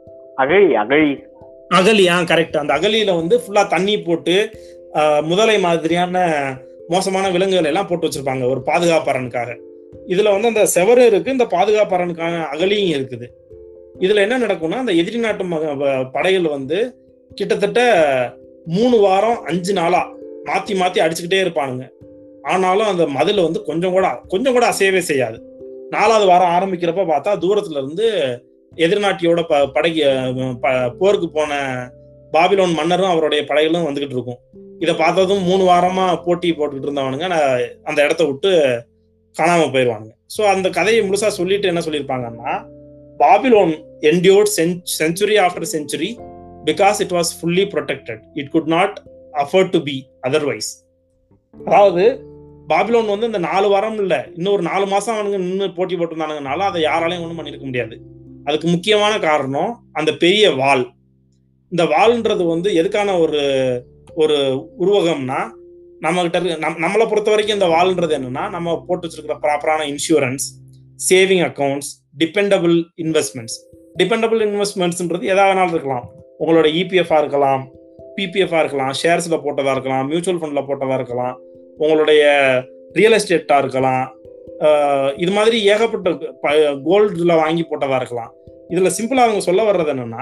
அகழி அகழி அகலி ஆ கரெக்ட் அந்த அகலியில வந்து ஃபுல்லா தண்ணி போட்டு முதலை மாதிரியான மோசமான விலங்குகள் எல்லாம் போட்டு வச்சிருப்பாங்க ஒரு பாதுகாப்பறனுக்காக இதுல வந்து அந்த செவரு இருக்கு இந்த பாதுகாப்பறனுக்கான அகலியும் இருக்குது இதுல என்ன நடக்கும்னா அந்த எதிரி நாட்டு படைகள் வந்து கிட்டத்தட்ட மூணு வாரம் அஞ்சு நாளா மாத்தி மாத்தி அடிச்சுக்கிட்டே இருப்பானுங்க ஆனாலும் அந்த மதில் வந்து கொஞ்சம் கூட கொஞ்சம் கூட அசையவே செய்யாது நாலாவது வாரம் ஆரம்பிக்கிறப்ப பார்த்தா தூரத்துல இருந்து எதிர்நாட்டியோட ப படை போருக்கு போன பாபிலோன் மன்னரும் அவருடைய படைகளும் வந்துகிட்டு இருக்கும் இதை பார்த்ததும் மூணு வாரமா போட்டி போட்டுக்கிட்டு இருந்தவனுங்க அந்த இடத்த விட்டு காணாம போயிடுவானுங்க ஸோ அந்த கதையை முழுசா சொல்லிட்டு என்ன சொல்லியிருப்பாங்கன்னா Babylon endured century after century because it was fully protected it could not afford to be otherwise அதாவது பாபிலோன் வந்து இந்த நாலு வாரம் இல்ல இன்னொரு நாலு மாசம் அவனுங்க நின்று போட்டி போட்டிருந்தானுங்கனால அதை யாராலையும் ஒன்றும் பண்ணிருக்க முடியாது அதுக்கு முக்கியமான காரணம் அந்த பெரிய வால் இந்த வால்ன்றது வந்து எதுக்கான ஒரு ஒரு உருவகம்னா நம்ம கிட்ட இருக்கு நம்மளை பொறுத்த வரைக்கும் இந்த வால்ன்றது என்னன்னா நம்ம போட்டு வச்சிருக்கிற ப்ராப்பரான insurance saving accounts dependable investments dependable இன்வெஸ்ட்மெண்ட்ஸ்ன்றது எதா வேணாலும் இருக்கலாம் உங்களோட இபிஎஃப்ஆ இருக்கலாம் பிபிஎஃப்ஆ இருக்கலாம் ஷேர்ஸ்ல போட்டதா இருக்கலாம் மியூச்சுவல் ஃபண்ட்ல போட்டதா இருக்கலாம் உங்களுடைய ரியல் எஸ்டேட்டா இருக்கலாம் இது மாதிரி ஏகப்பட்ட கோல்டுல வாங்கி போட்டதா இருக்கலாம் இதுல சிம்பிளா அவங்க சொல்ல வர்றது என்னன்னா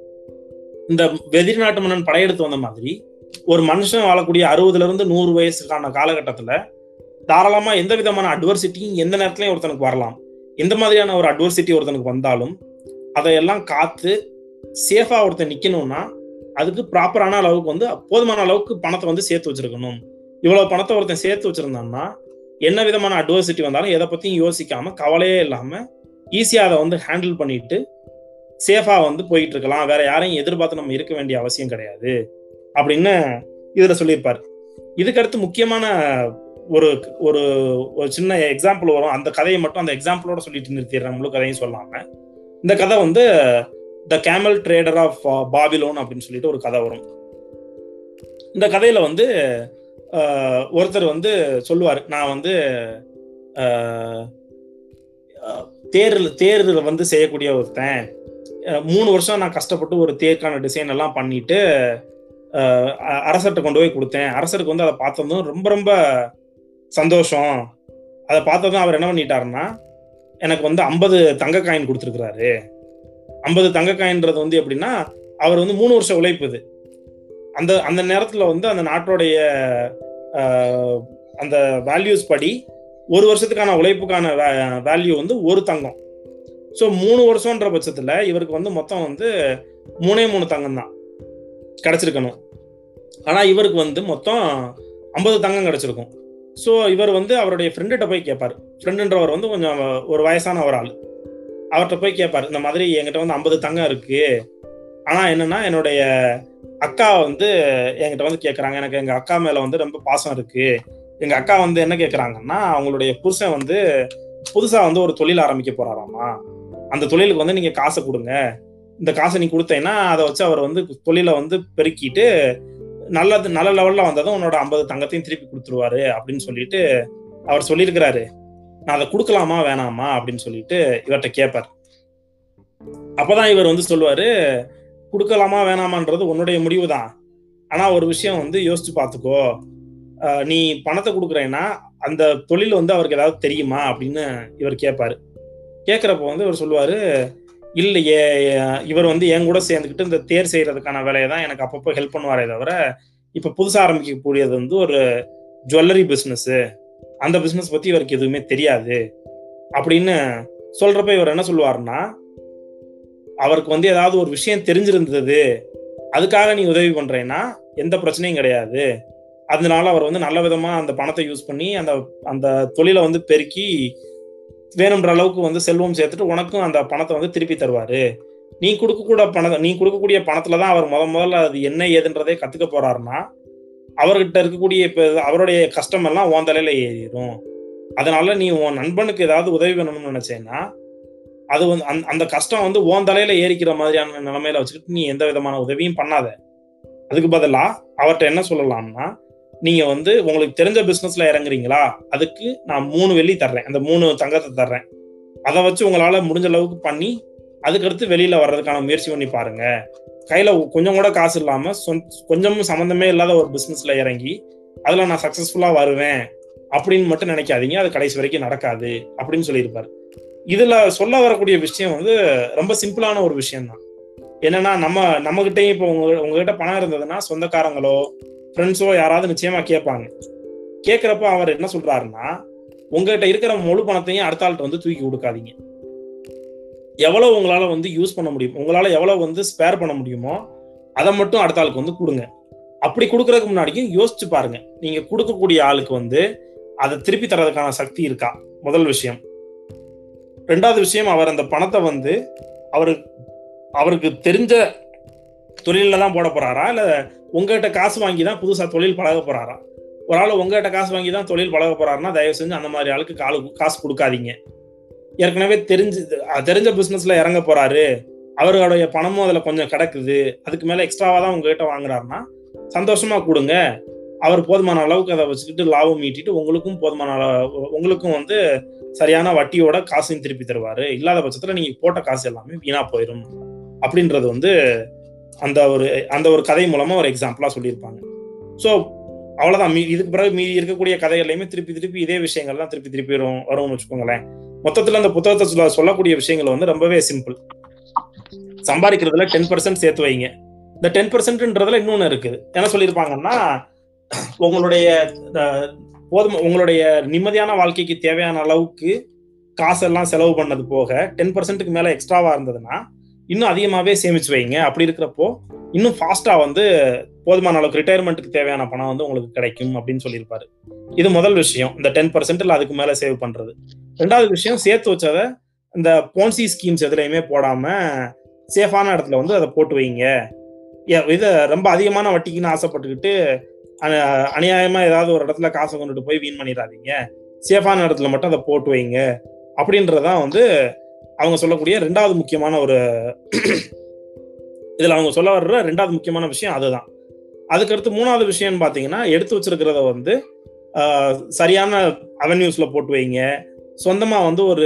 இந்த வெதிரி நாட்டு மன்னன் படையெடுத்து வந்த மாதிரி ஒரு மனுஷன் வாழக்கூடிய அறுபதுல இருந்து நூறு வயசுக்கான காலகட்டத்துல தாராளமா எந்த விதமான அட்வர்சிட்டியும் எந்த நேரத்துலயும் ஒருத்தனுக்கு வரலாம் எந்த மாதிரியான ஒரு அட்வர்சிட்டி ஒருத்தனுக்கு வந்தாலும் அதையெல்லாம் காத்து சேஃபா ஒருத்தன் நிக்கணும்னா அதுக்கு ப்ராப்பரான அளவுக்கு வந்து போதுமான அளவுக்கு பணத்தை வந்து சேர்த்து வச்சிருக்கணும் இவ்வளவு பணத்தை ஒருத்தன் சேர்த்து வச்சிருந்தான்னா என்ன விதமான அட்வர்சிட்டி வந்தாலும் எதை பத்தியும் யோசிக்காம கவலையே இல்லாம ஈஸியா அதை வந்து ஹேண்டில் பண்ணிட்டு சேஃபா வந்து போயிட்டு இருக்கலாம் வேற யாரையும் எதிர்பார்த்து நம்ம இருக்க வேண்டிய அவசியம் கிடையாது அப்படின்னு இதுல சொல்லியிருப்பாரு இதுக்கடுத்து முக்கியமான ஒரு ஒரு ஒரு சின்ன எக்ஸாம்பிள் வரும் அந்த கதையை மட்டும் அந்த எக்ஸாம்பிளோட சொல்லிட்டு நிறுத்திடுறேன் முழு கதையும் சொல்லாம இந்த கதை வந்து the camel trader of Babylon அப்படின்னு சொல்லிட்டு ஒரு கதை வரும் இந்த கதையில வந்து ஆஹ், ஒருத்தர் வந்து சொல்லுவார் நான் வந்து ஆஹ், ஆஹ், தேர் தேர் வந்து செய்யக்கூடிய ஒருத்தன் அஹ், மூணு வருஷம் நான் கஷ்டப்பட்டு ஒரு தேருக்கான டிசைன் எல்லாம் பண்ணிட்டு ஆஹ், அ- அரசர்கிட்ட கொண்டு போய் கொடுத்தேன் அரசருக்கு வந்து அதை பார்த்ததும் ரொம்ப ரொம்ப சந்தோஷம் அதை பார்த்ததும் அவர் என்ன பண்ணிட்டாருன்னா எனக்கு வந்து ஐம்பது தங்க காயின் கொடுத்துருக்குறாரு ஐம்பது தங்க காயின்றது வந்து எப்படின்னா அவர் வந்து மூணு வருஷம் உழைப்பு இது அந்த அந்த நேரத்துல வந்து அந்த நாட்டோடைய ஆஹ், அந்த வேல்யூஸ் படி ஒரு வருஷத்துக்கான உழைப்புக்கான வேல்யூ வந்து ஒரு தங்கம் ஸோ மூணு வருஷம்ன்ற பட்சத்துல இவருக்கு வந்து மொத்தம் வந்து மூணே மூணு தங்கம் தான் கிடைச்சிருக்கணும் ஆனா இவருக்கு வந்து மொத்தம் ஐம்பது தங்கம் கிடைச்சிருக்கும் ஸோ இவர் வந்து அவருடைய ஃப்ரெண்டுகிட்ட போய் கேட்பார் ஃப்ரெண்டுன்றவர் வந்து கொஞ்சம் ஒரு வயசான ஒரு ஆள் அவர்கிட்ட போய் கேட்பார் இந்த மாதிரி என்கிட்ட வந்து ஐம்பது தங்கம் இருக்கு ஆனா என்னன்னா என்னுடைய அக்கா வந்து என்கிட்ட வந்து கேட்குறாங்க எனக்கு எங்க அக்கா மேல வந்து ரொம்ப பாசம் இருக்கு எங்க அக்கா வந்து என்ன கேட்குறாங்கன்னா அவங்களுடைய புருஷன் வந்து புதுசா வந்து ஒரு தொழில் ஆரம்பிக்க போறாராமா அந்த தொழிலுக்கு வந்து நீங்க காசை கொடுங்க இந்த காசை நீ கொடுத்தேன்னா அதை வச்சு அவர் வந்து தொழிலை வந்து பெருக்கிட்டு நல்லது நல்ல லெவல்ல வந்ததும் உன்னோட ஐம்பது தங்கத்தையும் திருப்பி கொடுத்துருவாரு அப்படின்னு சொல்லிட்டு அவர் சொல்லியிருக்கிறாரு நான் அதை கொடுக்கலாமா வேணாமா அப்படின்னு சொல்லிட்டு இவர்கிட்ட கேட்பார் அப்பதான் இவர் வந்து சொல்லுவாரு கொடுக்கலாமா வேணாமான்றது உன்னுடைய முடிவு தான் ஆனா ஒரு விஷயம் வந்து யோசிச்சு பார்த்துக்கோ ஆஹ் நீ பணத்தை கொடுக்குறேன்னா அந்த தொழில் வந்து அவருக்கு ஏதாவது தெரியுமா அப்படின்னு இவர் கேட்பாரு கேட்குறப்ப வந்து இவர் சொல்லுவாரு இல்லையே இவர் வந்து என் கூட சேர்ந்துக்கிட்டு இந்த தேர் செய்யறதுக்கான வேலையை தான் எனக்கு அப்பப்போ ஹெல்ப் பண்ணுவாரே தவிர இப்போ புதுசாக ஆரம்பிக்கக்கூடியது வந்து ஒரு ஜுவல்லரி பிஸ்னஸ் அந்த பிஸ்னஸ் பத்தி இவருக்கு எதுவுமே தெரியாது அப்படின்னு சொல்றப்ப இவர் என்ன சொல்லுவாருன்னா அவருக்கு வந்து ஏதாவது ஒரு விஷயம் தெரிஞ்சிருந்தது அதுக்காக நீ உதவி பண்றேன்னா எந்த பிரச்சனையும் கிடையாது அதனால அவர் வந்து நல்ல விதமா அந்த பணத்தை யூஸ் பண்ணி அந்த அந்த தொழிலை வந்து பெருக்கி வேணுன்ற அளவுக்கு வந்து செல்வம் சேர்த்துட்டு உனக்கும் அந்த பணத்தை வந்து திருப்பி தருவாரு நீ கொடுக்கக்கூட பணத்தை நீ கொடுக்கக்கூடிய பணத்துல தான் அவர் முத முதல்ல அது என்ன ஏதுன்றதே கத்துக்க போறாருன்னா அவர்கிட்ட இருக்கக்கூடிய இப்ப அவருடைய கஷ்டம் எல்லாம் உன் தலையில ஏறிடும் அதனால நீ உன் நண்பனுக்கு ஏதாவது உதவி பண்ணணும்னு நினைச்சேன்னா அது வந்து அந்த அந்த கஷ்டம் வந்து உன் தலையில ஏறிக்கிற மாதிரியான நிலைமையில வச்சுக்கிட்டு நீ எந்த விதமான உதவியும் பண்ணாத அதுக்கு பதிலா அவர்கிட்ட என்ன சொல்லலாம்னா நீங்க வந்து உங்களுக்கு தெரிஞ்ச பிசினஸ்ல இறங்குறீங்களா அதுக்கு நான் மூணு வெள்ளி தர்றேன் அந்த மூணு தங்கத்தை தர்றேன் அதை வச்சு உங்களால முடிஞ்ச அளவுக்கு பண்ணி அதுக்கடுத்து வெளியில வர்றதுக்கான முயற்சி பண்ணி பாருங்க கையில கொஞ்சம் கூட காசு இல்லாம சொந்த- கொஞ்சமும் சம்மந்தமே இல்லாத ஒரு பிசினஸ்ல இறங்கி அதுல நான் சக்சஸ்ஃபுல்லா வருவேன் அப்படின்னு மட்டும் நினைக்காதீங்க அது கடைசி வரைக்கும் நடக்காது அப்படின்னு சொல்லியிருப்பாரு இதுல சொல்ல வரக்கூடிய விஷயம் வந்து ரொம்ப சிம்பிளான ஒரு விஷயம் தான் என்னன்னா நம்ம நம்ம கிட்டயும் இப்போ உங்க உங்ககிட்ட பணம் இருந்ததுன்னா சொந்தக்காரங்களோ ஃப்ரெண்ட்ஸோ யாராவது நிச்சயமா கேட்பாங்க கேட்கிறப்ப அவர் என்ன சொல்றாருன்னா உங்ககிட்ட இருக்கிற முழு பணத்தையும் அடுத்த ஆள்கிட்ட வந்து தூக்கி கொடுக்காதீங்க எவ்வளவு உங்களால வந்து யூஸ் பண்ண முடியும் உங்களால எவ்வளவு வந்து ஸ்பேர் பண்ண முடியுமோ அதை மட்டும் அடுத்த ஆளுக்கு வந்து கொடுங்க அப்படி கொடுக்கறதுக்கு முன்னாடியும் யோசிச்சு பாருங்க நீங்க கொடுக்கக்கூடிய ஆளுக்கு வந்து அதை திருப்பி தரதுக்கான சக்தி இருக்கா முதல் விஷயம் ரெண்டாவது விஷயம் அவர் அந்த பணத்தை வந்து அவரு அவருக்கு தெரிஞ்ச தொழில தான் போட போறாரா இல்ல உங்ககிட்ட காசு வாங்கி தான் புதுசா தொழில் பழக போறாரா ஒரு ஆள் உங்ககிட்ட காசு வாங்கி தான் தொழில் பழக போறாருன்னா தயவு செஞ்சு அந்த மாதிரி ஆளுக்கு காலு காசு கொடுக்காதீங்க ஏற்கனவே தெரிஞ்சு அஹ் தெரிஞ்ச பிசினஸ்ல இறங்க போறாரு அவருடைய பணமும் அதுல கொஞ்சம் கிடக்குது அதுக்கு மேல எக்ஸ்ட்ராவா தான் உங்ககிட்ட வாங்குறாருன்னா சந்தோஷமா கொடுங்க அவர் போதுமான அளவுக்கு அதை வச்சுக்கிட்டு லாபம் ஈட்டிட்டு உங்களுக்கும் போதுமான அளவு- உங்களுக்கும் வந்து சரியான வட்டியோட காசையும் திருப்பி தருவாரு இல்லாத பட்சத்துல நீங்க போட்ட காசு எல்லாமே வீணா போயிடும் அப்படின்றது வந்து அந்த ஒரு அந்த ஒரு கதை மூலமா ஒரு எக்ஸாம்பிளா சொல்லியிருப்பாங்க ஸோ அவ்வளவுதான் மீ இதுக்கு பிறகு மீதி இருக்கக்கூடிய கதைகள்லையுமே திருப்பி திருப்பி இதே விஷயங்கள் தான் திருப்பி திருப்பி வரும் வரும்னு வச்சுக்கோங்களேன் மொத்தத்துல அந்த புத்தகத்தை சொல்ல சொல்லக்கூடிய விஷயங்கள் வந்து ரொம்பவே சிம்பிள் சம்பாதிக்கிறதுல டென் பர்சன்ட் சேர்த்து வைங்க இந்த டென் பர்சன்ட்ன்றதுல இன்னொன்னு இருக்குது என்ன சொல்லியிருப்பாங்கன்னா உங்களுடைய அஹ், போதும் உங்களுடைய நிம்மதியான வாழ்க்கைக்கு தேவையான அளவுக்கு காசெல்லாம் செலவு பண்ணது போக டென் பர்சன்ட்டுக்கு மேல எக்ஸ்ட்ராவா இருந்ததுன்னா இன்னும் அதிகமாவே சேமிச்சு வைங்க அப்படி இருக்கிறப்போ இன்னும் ஃபாஸ்டா வந்து போதுமான அளவுக்கு ரிட்டையர்மெண்ட்டுக்கு தேவையான பணம் வந்து உங்களுக்கு கிடைக்கும் அப்படின்னு சொல்லியிருப்பாரு இது முதல் விஷயம் இந்த டென் பர்சன்ட்ல அதுக்கு மேல சேவ் பண்றது ரெண்டாவது விஷயம் சேர்த்து வச்சதை இந்த போன்சி ஸ்கீம்ஸ் எதுலையுமே போடாம சேஃபான இடத்துல வந்து அதை போட்டு வைங்க ஏ- இது ரொம்ப அதிகமான வட்டிக்குன்னு ஆசைப்பட்டுக்கிட்டு அ- அநியாயமா ஏதாவது ஒரு இடத்துல காசை கொண்டுட்டு போய் வீண் பண்ணிடாதீங்க சேஃபான இடத்துல மட்டும் அதை போட்டு வைங்க அப்படின்றதான் வந்து அவங்க சொல்லக்கூடிய ரெண்டாவது முக்கியமான ஒரு இதுல அவங்க சொல்ல வர்ற ரெண்டாவது முக்கியமான விஷயம் அதுதான் அதுக்கடுத்து மூணாவது விஷயம்னு பாத்தீங்கன்னா எடுத்து வச்சிருக்கிறத வந்து ஆஹ், சரியான அவென்யூஸ்ல போட்டு வைங்க சொந்தமா வந்து ஒரு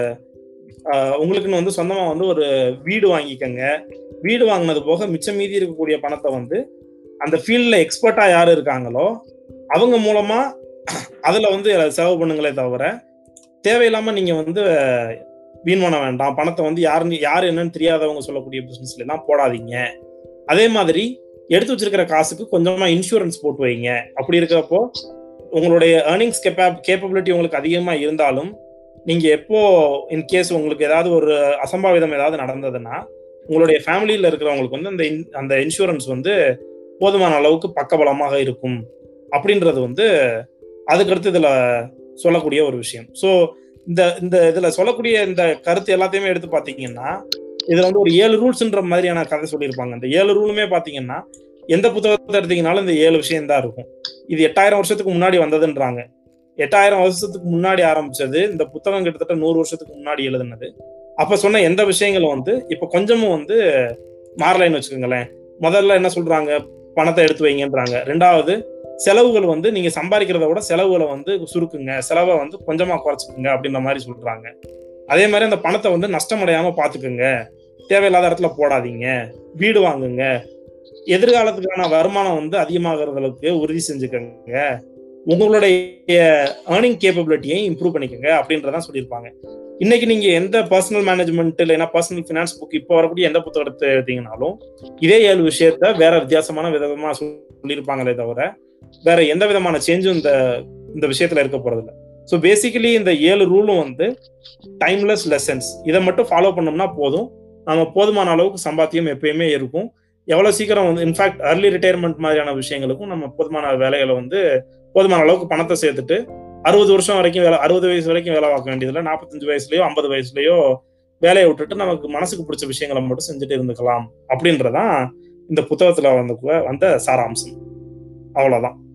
ஆஹ், உங்களுக்குன்னு வந்து சொந்தமா வந்து ஒரு வீடு வாங்கிக்கங்க வீடு வாங்கினது போக மிச்சம் மீதி இருக்கக்கூடிய பணத்தை வந்து அந்த ஃபீல்ட்ல எக்ஸ்பர்ட்டா யாரு இருக்காங்களோ அவங்க மூலமா அதுல வந்து செலவு பண்ணுங்களே தவிர தேவையில்லாம நீங்க வந்து வீண் பண்ண வேண்டாம் பணத்தை வந்து யாருன்னு யார் என்னன்னு தெரியாதவங்க சொல்லக்கூடிய பிசினஸ்ல எல்லாம் போடாதீங்க அதே மாதிரி எடுத்து வச்சிருக்கிற காசுக்கு கொஞ்சமா இன்சூரன்ஸ் போட்டு வைங்க அப்படி இருக்கிறப்போ உங்களுடைய ஏர்னிங்ஸ் கேப்பா கேப்பபிலிட்டி உங்களுக்கு அதிகமா இருந்தாலும் நீங்க எப்போ இன் கேஸ் உங்களுக்கு ஏதாவது ஒரு அசம்பாவிதம் ஏதாவது நடந்ததுன்னா உங்களுடைய ஃபேமிலியில இருக்கிறவங்களுக்கு வந்து அந்த in- அந்த இன்சூரன்ஸ் வந்து போதுமான அளவுக்கு பக்கபலமாக இருக்கும் அப்படின்றது வந்து அதுக்கடுத்து இதுல சொல்லக்கூடிய ஒரு விஷயம் ஸோ இந்த இந்த இதுல சொல்லக்கூடிய இந்த கருத்து எல்லாத்தையுமே எடுத்து பாத்தீங்கன்னா இதுல வந்து ஒரு ஏழு ரூல்ஸ்ன்ற மாதிரியான கதை சொல்லியிருப்பாங்க இந்த ஏழு ரூலுமே பாத்தீங்கன்னா எந்த புத்தகத்தை எடுத்தீங்கனாலும் இந்த ஏழு விஷயம் தான் இருக்கும் இது எட்டாயிரம் வருஷத்துக்கு முன்னாடி வந்ததுன்றாங்க எட்டாயிரம் வருஷத்துக்கு முன்னாடி ஆரம்பிச்சது இந்த புத்தகம் கிட்டத்தட்ட நூறு வருஷத்துக்கு முன்னாடி எழுதுனது அப்ப சொன்ன எந்த விஷயங்களும் வந்து இப்ப கொஞ்சமும் வந்து மாறலைன்னு வச்சுக்கோங்களேன் முதல்ல என்ன சொல்றாங்க பணத்தை எடுத்து வைங்கன்றாங்க ரெண்டாவது செலவுகள் வந்து நீங்க சம்பாதிக்கிறத விட செலவுகளை வந்து சுருக்குங்க செலவை வந்து கொஞ்சமா குறைச்சிக்குங்க அப்படின்ற மாதிரி சொல்றாங்க அதே மாதிரி அந்த பணத்தை வந்து நஷ்டமடையாம பாத்துக்குங்க தேவையில்லாத இடத்துல போடாதீங்க வீடு வாங்குங்க எதிர்காலத்துக்கான வருமானம் வந்து அதிகமாகிறது அளவுக்கு உறுதி செஞ்சுக்கோங்க உங்களுடைய ஏர்னிங் கேப்பபிலிட்டியை இம்ப்ரூவ் பண்ணிக்கோங்க அப்படின்றதான் சொல்லியிருப்பாங்க இன்னைக்கு நீங்க எந்த பர்சனல் மேனேஜ்மெண்ட் இல்லைன்னா பர்சனல் ஃபினான்ஸ் புக் இப்போ வரக்கூடிய எந்த புத்தகத்தை எடுத்தீங்கனாலும் இதே ஏழு விஷயத்த வேற வித்தியாசமான விதமா சொல்லியிருப்பாங்களே தவிர வேற எந்த விதமான சேஞ்சும் இந்த இந்த விஷயத்துல இருக்க போறது இல்லை ஸோ பேசிக்கலி இந்த ஏழு ரூலும் வந்து டைம்லெஸ் லெசன்ஸ் இதை மட்டும் ஃபாலோ பண்ணோம்னா போதும் நம்ம போதுமான அளவுக்கு சம்பாத்தியம் எப்பயுமே இருக்கும் எவ்வளவு சீக்கிரம் வந்து இன்ஃபேக்ட் அர்லி ரிட்டையர்மெண்ட் மாதிரியான விஷயங்களுக்கும் நம்ம போதுமான வேலைகளை வந்து போதுமான அளவுக்கு பணத்தை சேர்த்துட்டு அறுபது வருஷம் வரைக்கும் வேலை அறுபது வயசு வரைக்கும் வேலை பார்க்க வேண்டியதில்லை நாற்பத்தஞ்சு வயசுலயோ ஐம்பது வயசுலயோ வேலையை விட்டுட்டு நமக்கு மனசுக்கு பிடிச்ச விஷயங்களை மட்டும் செஞ்சுட்டு இருந்துக்கலாம் அப்படின்றதான் இந்த புத்தகத்துல வந்து வந்த சாராம்சம் அவ்வளவுதான்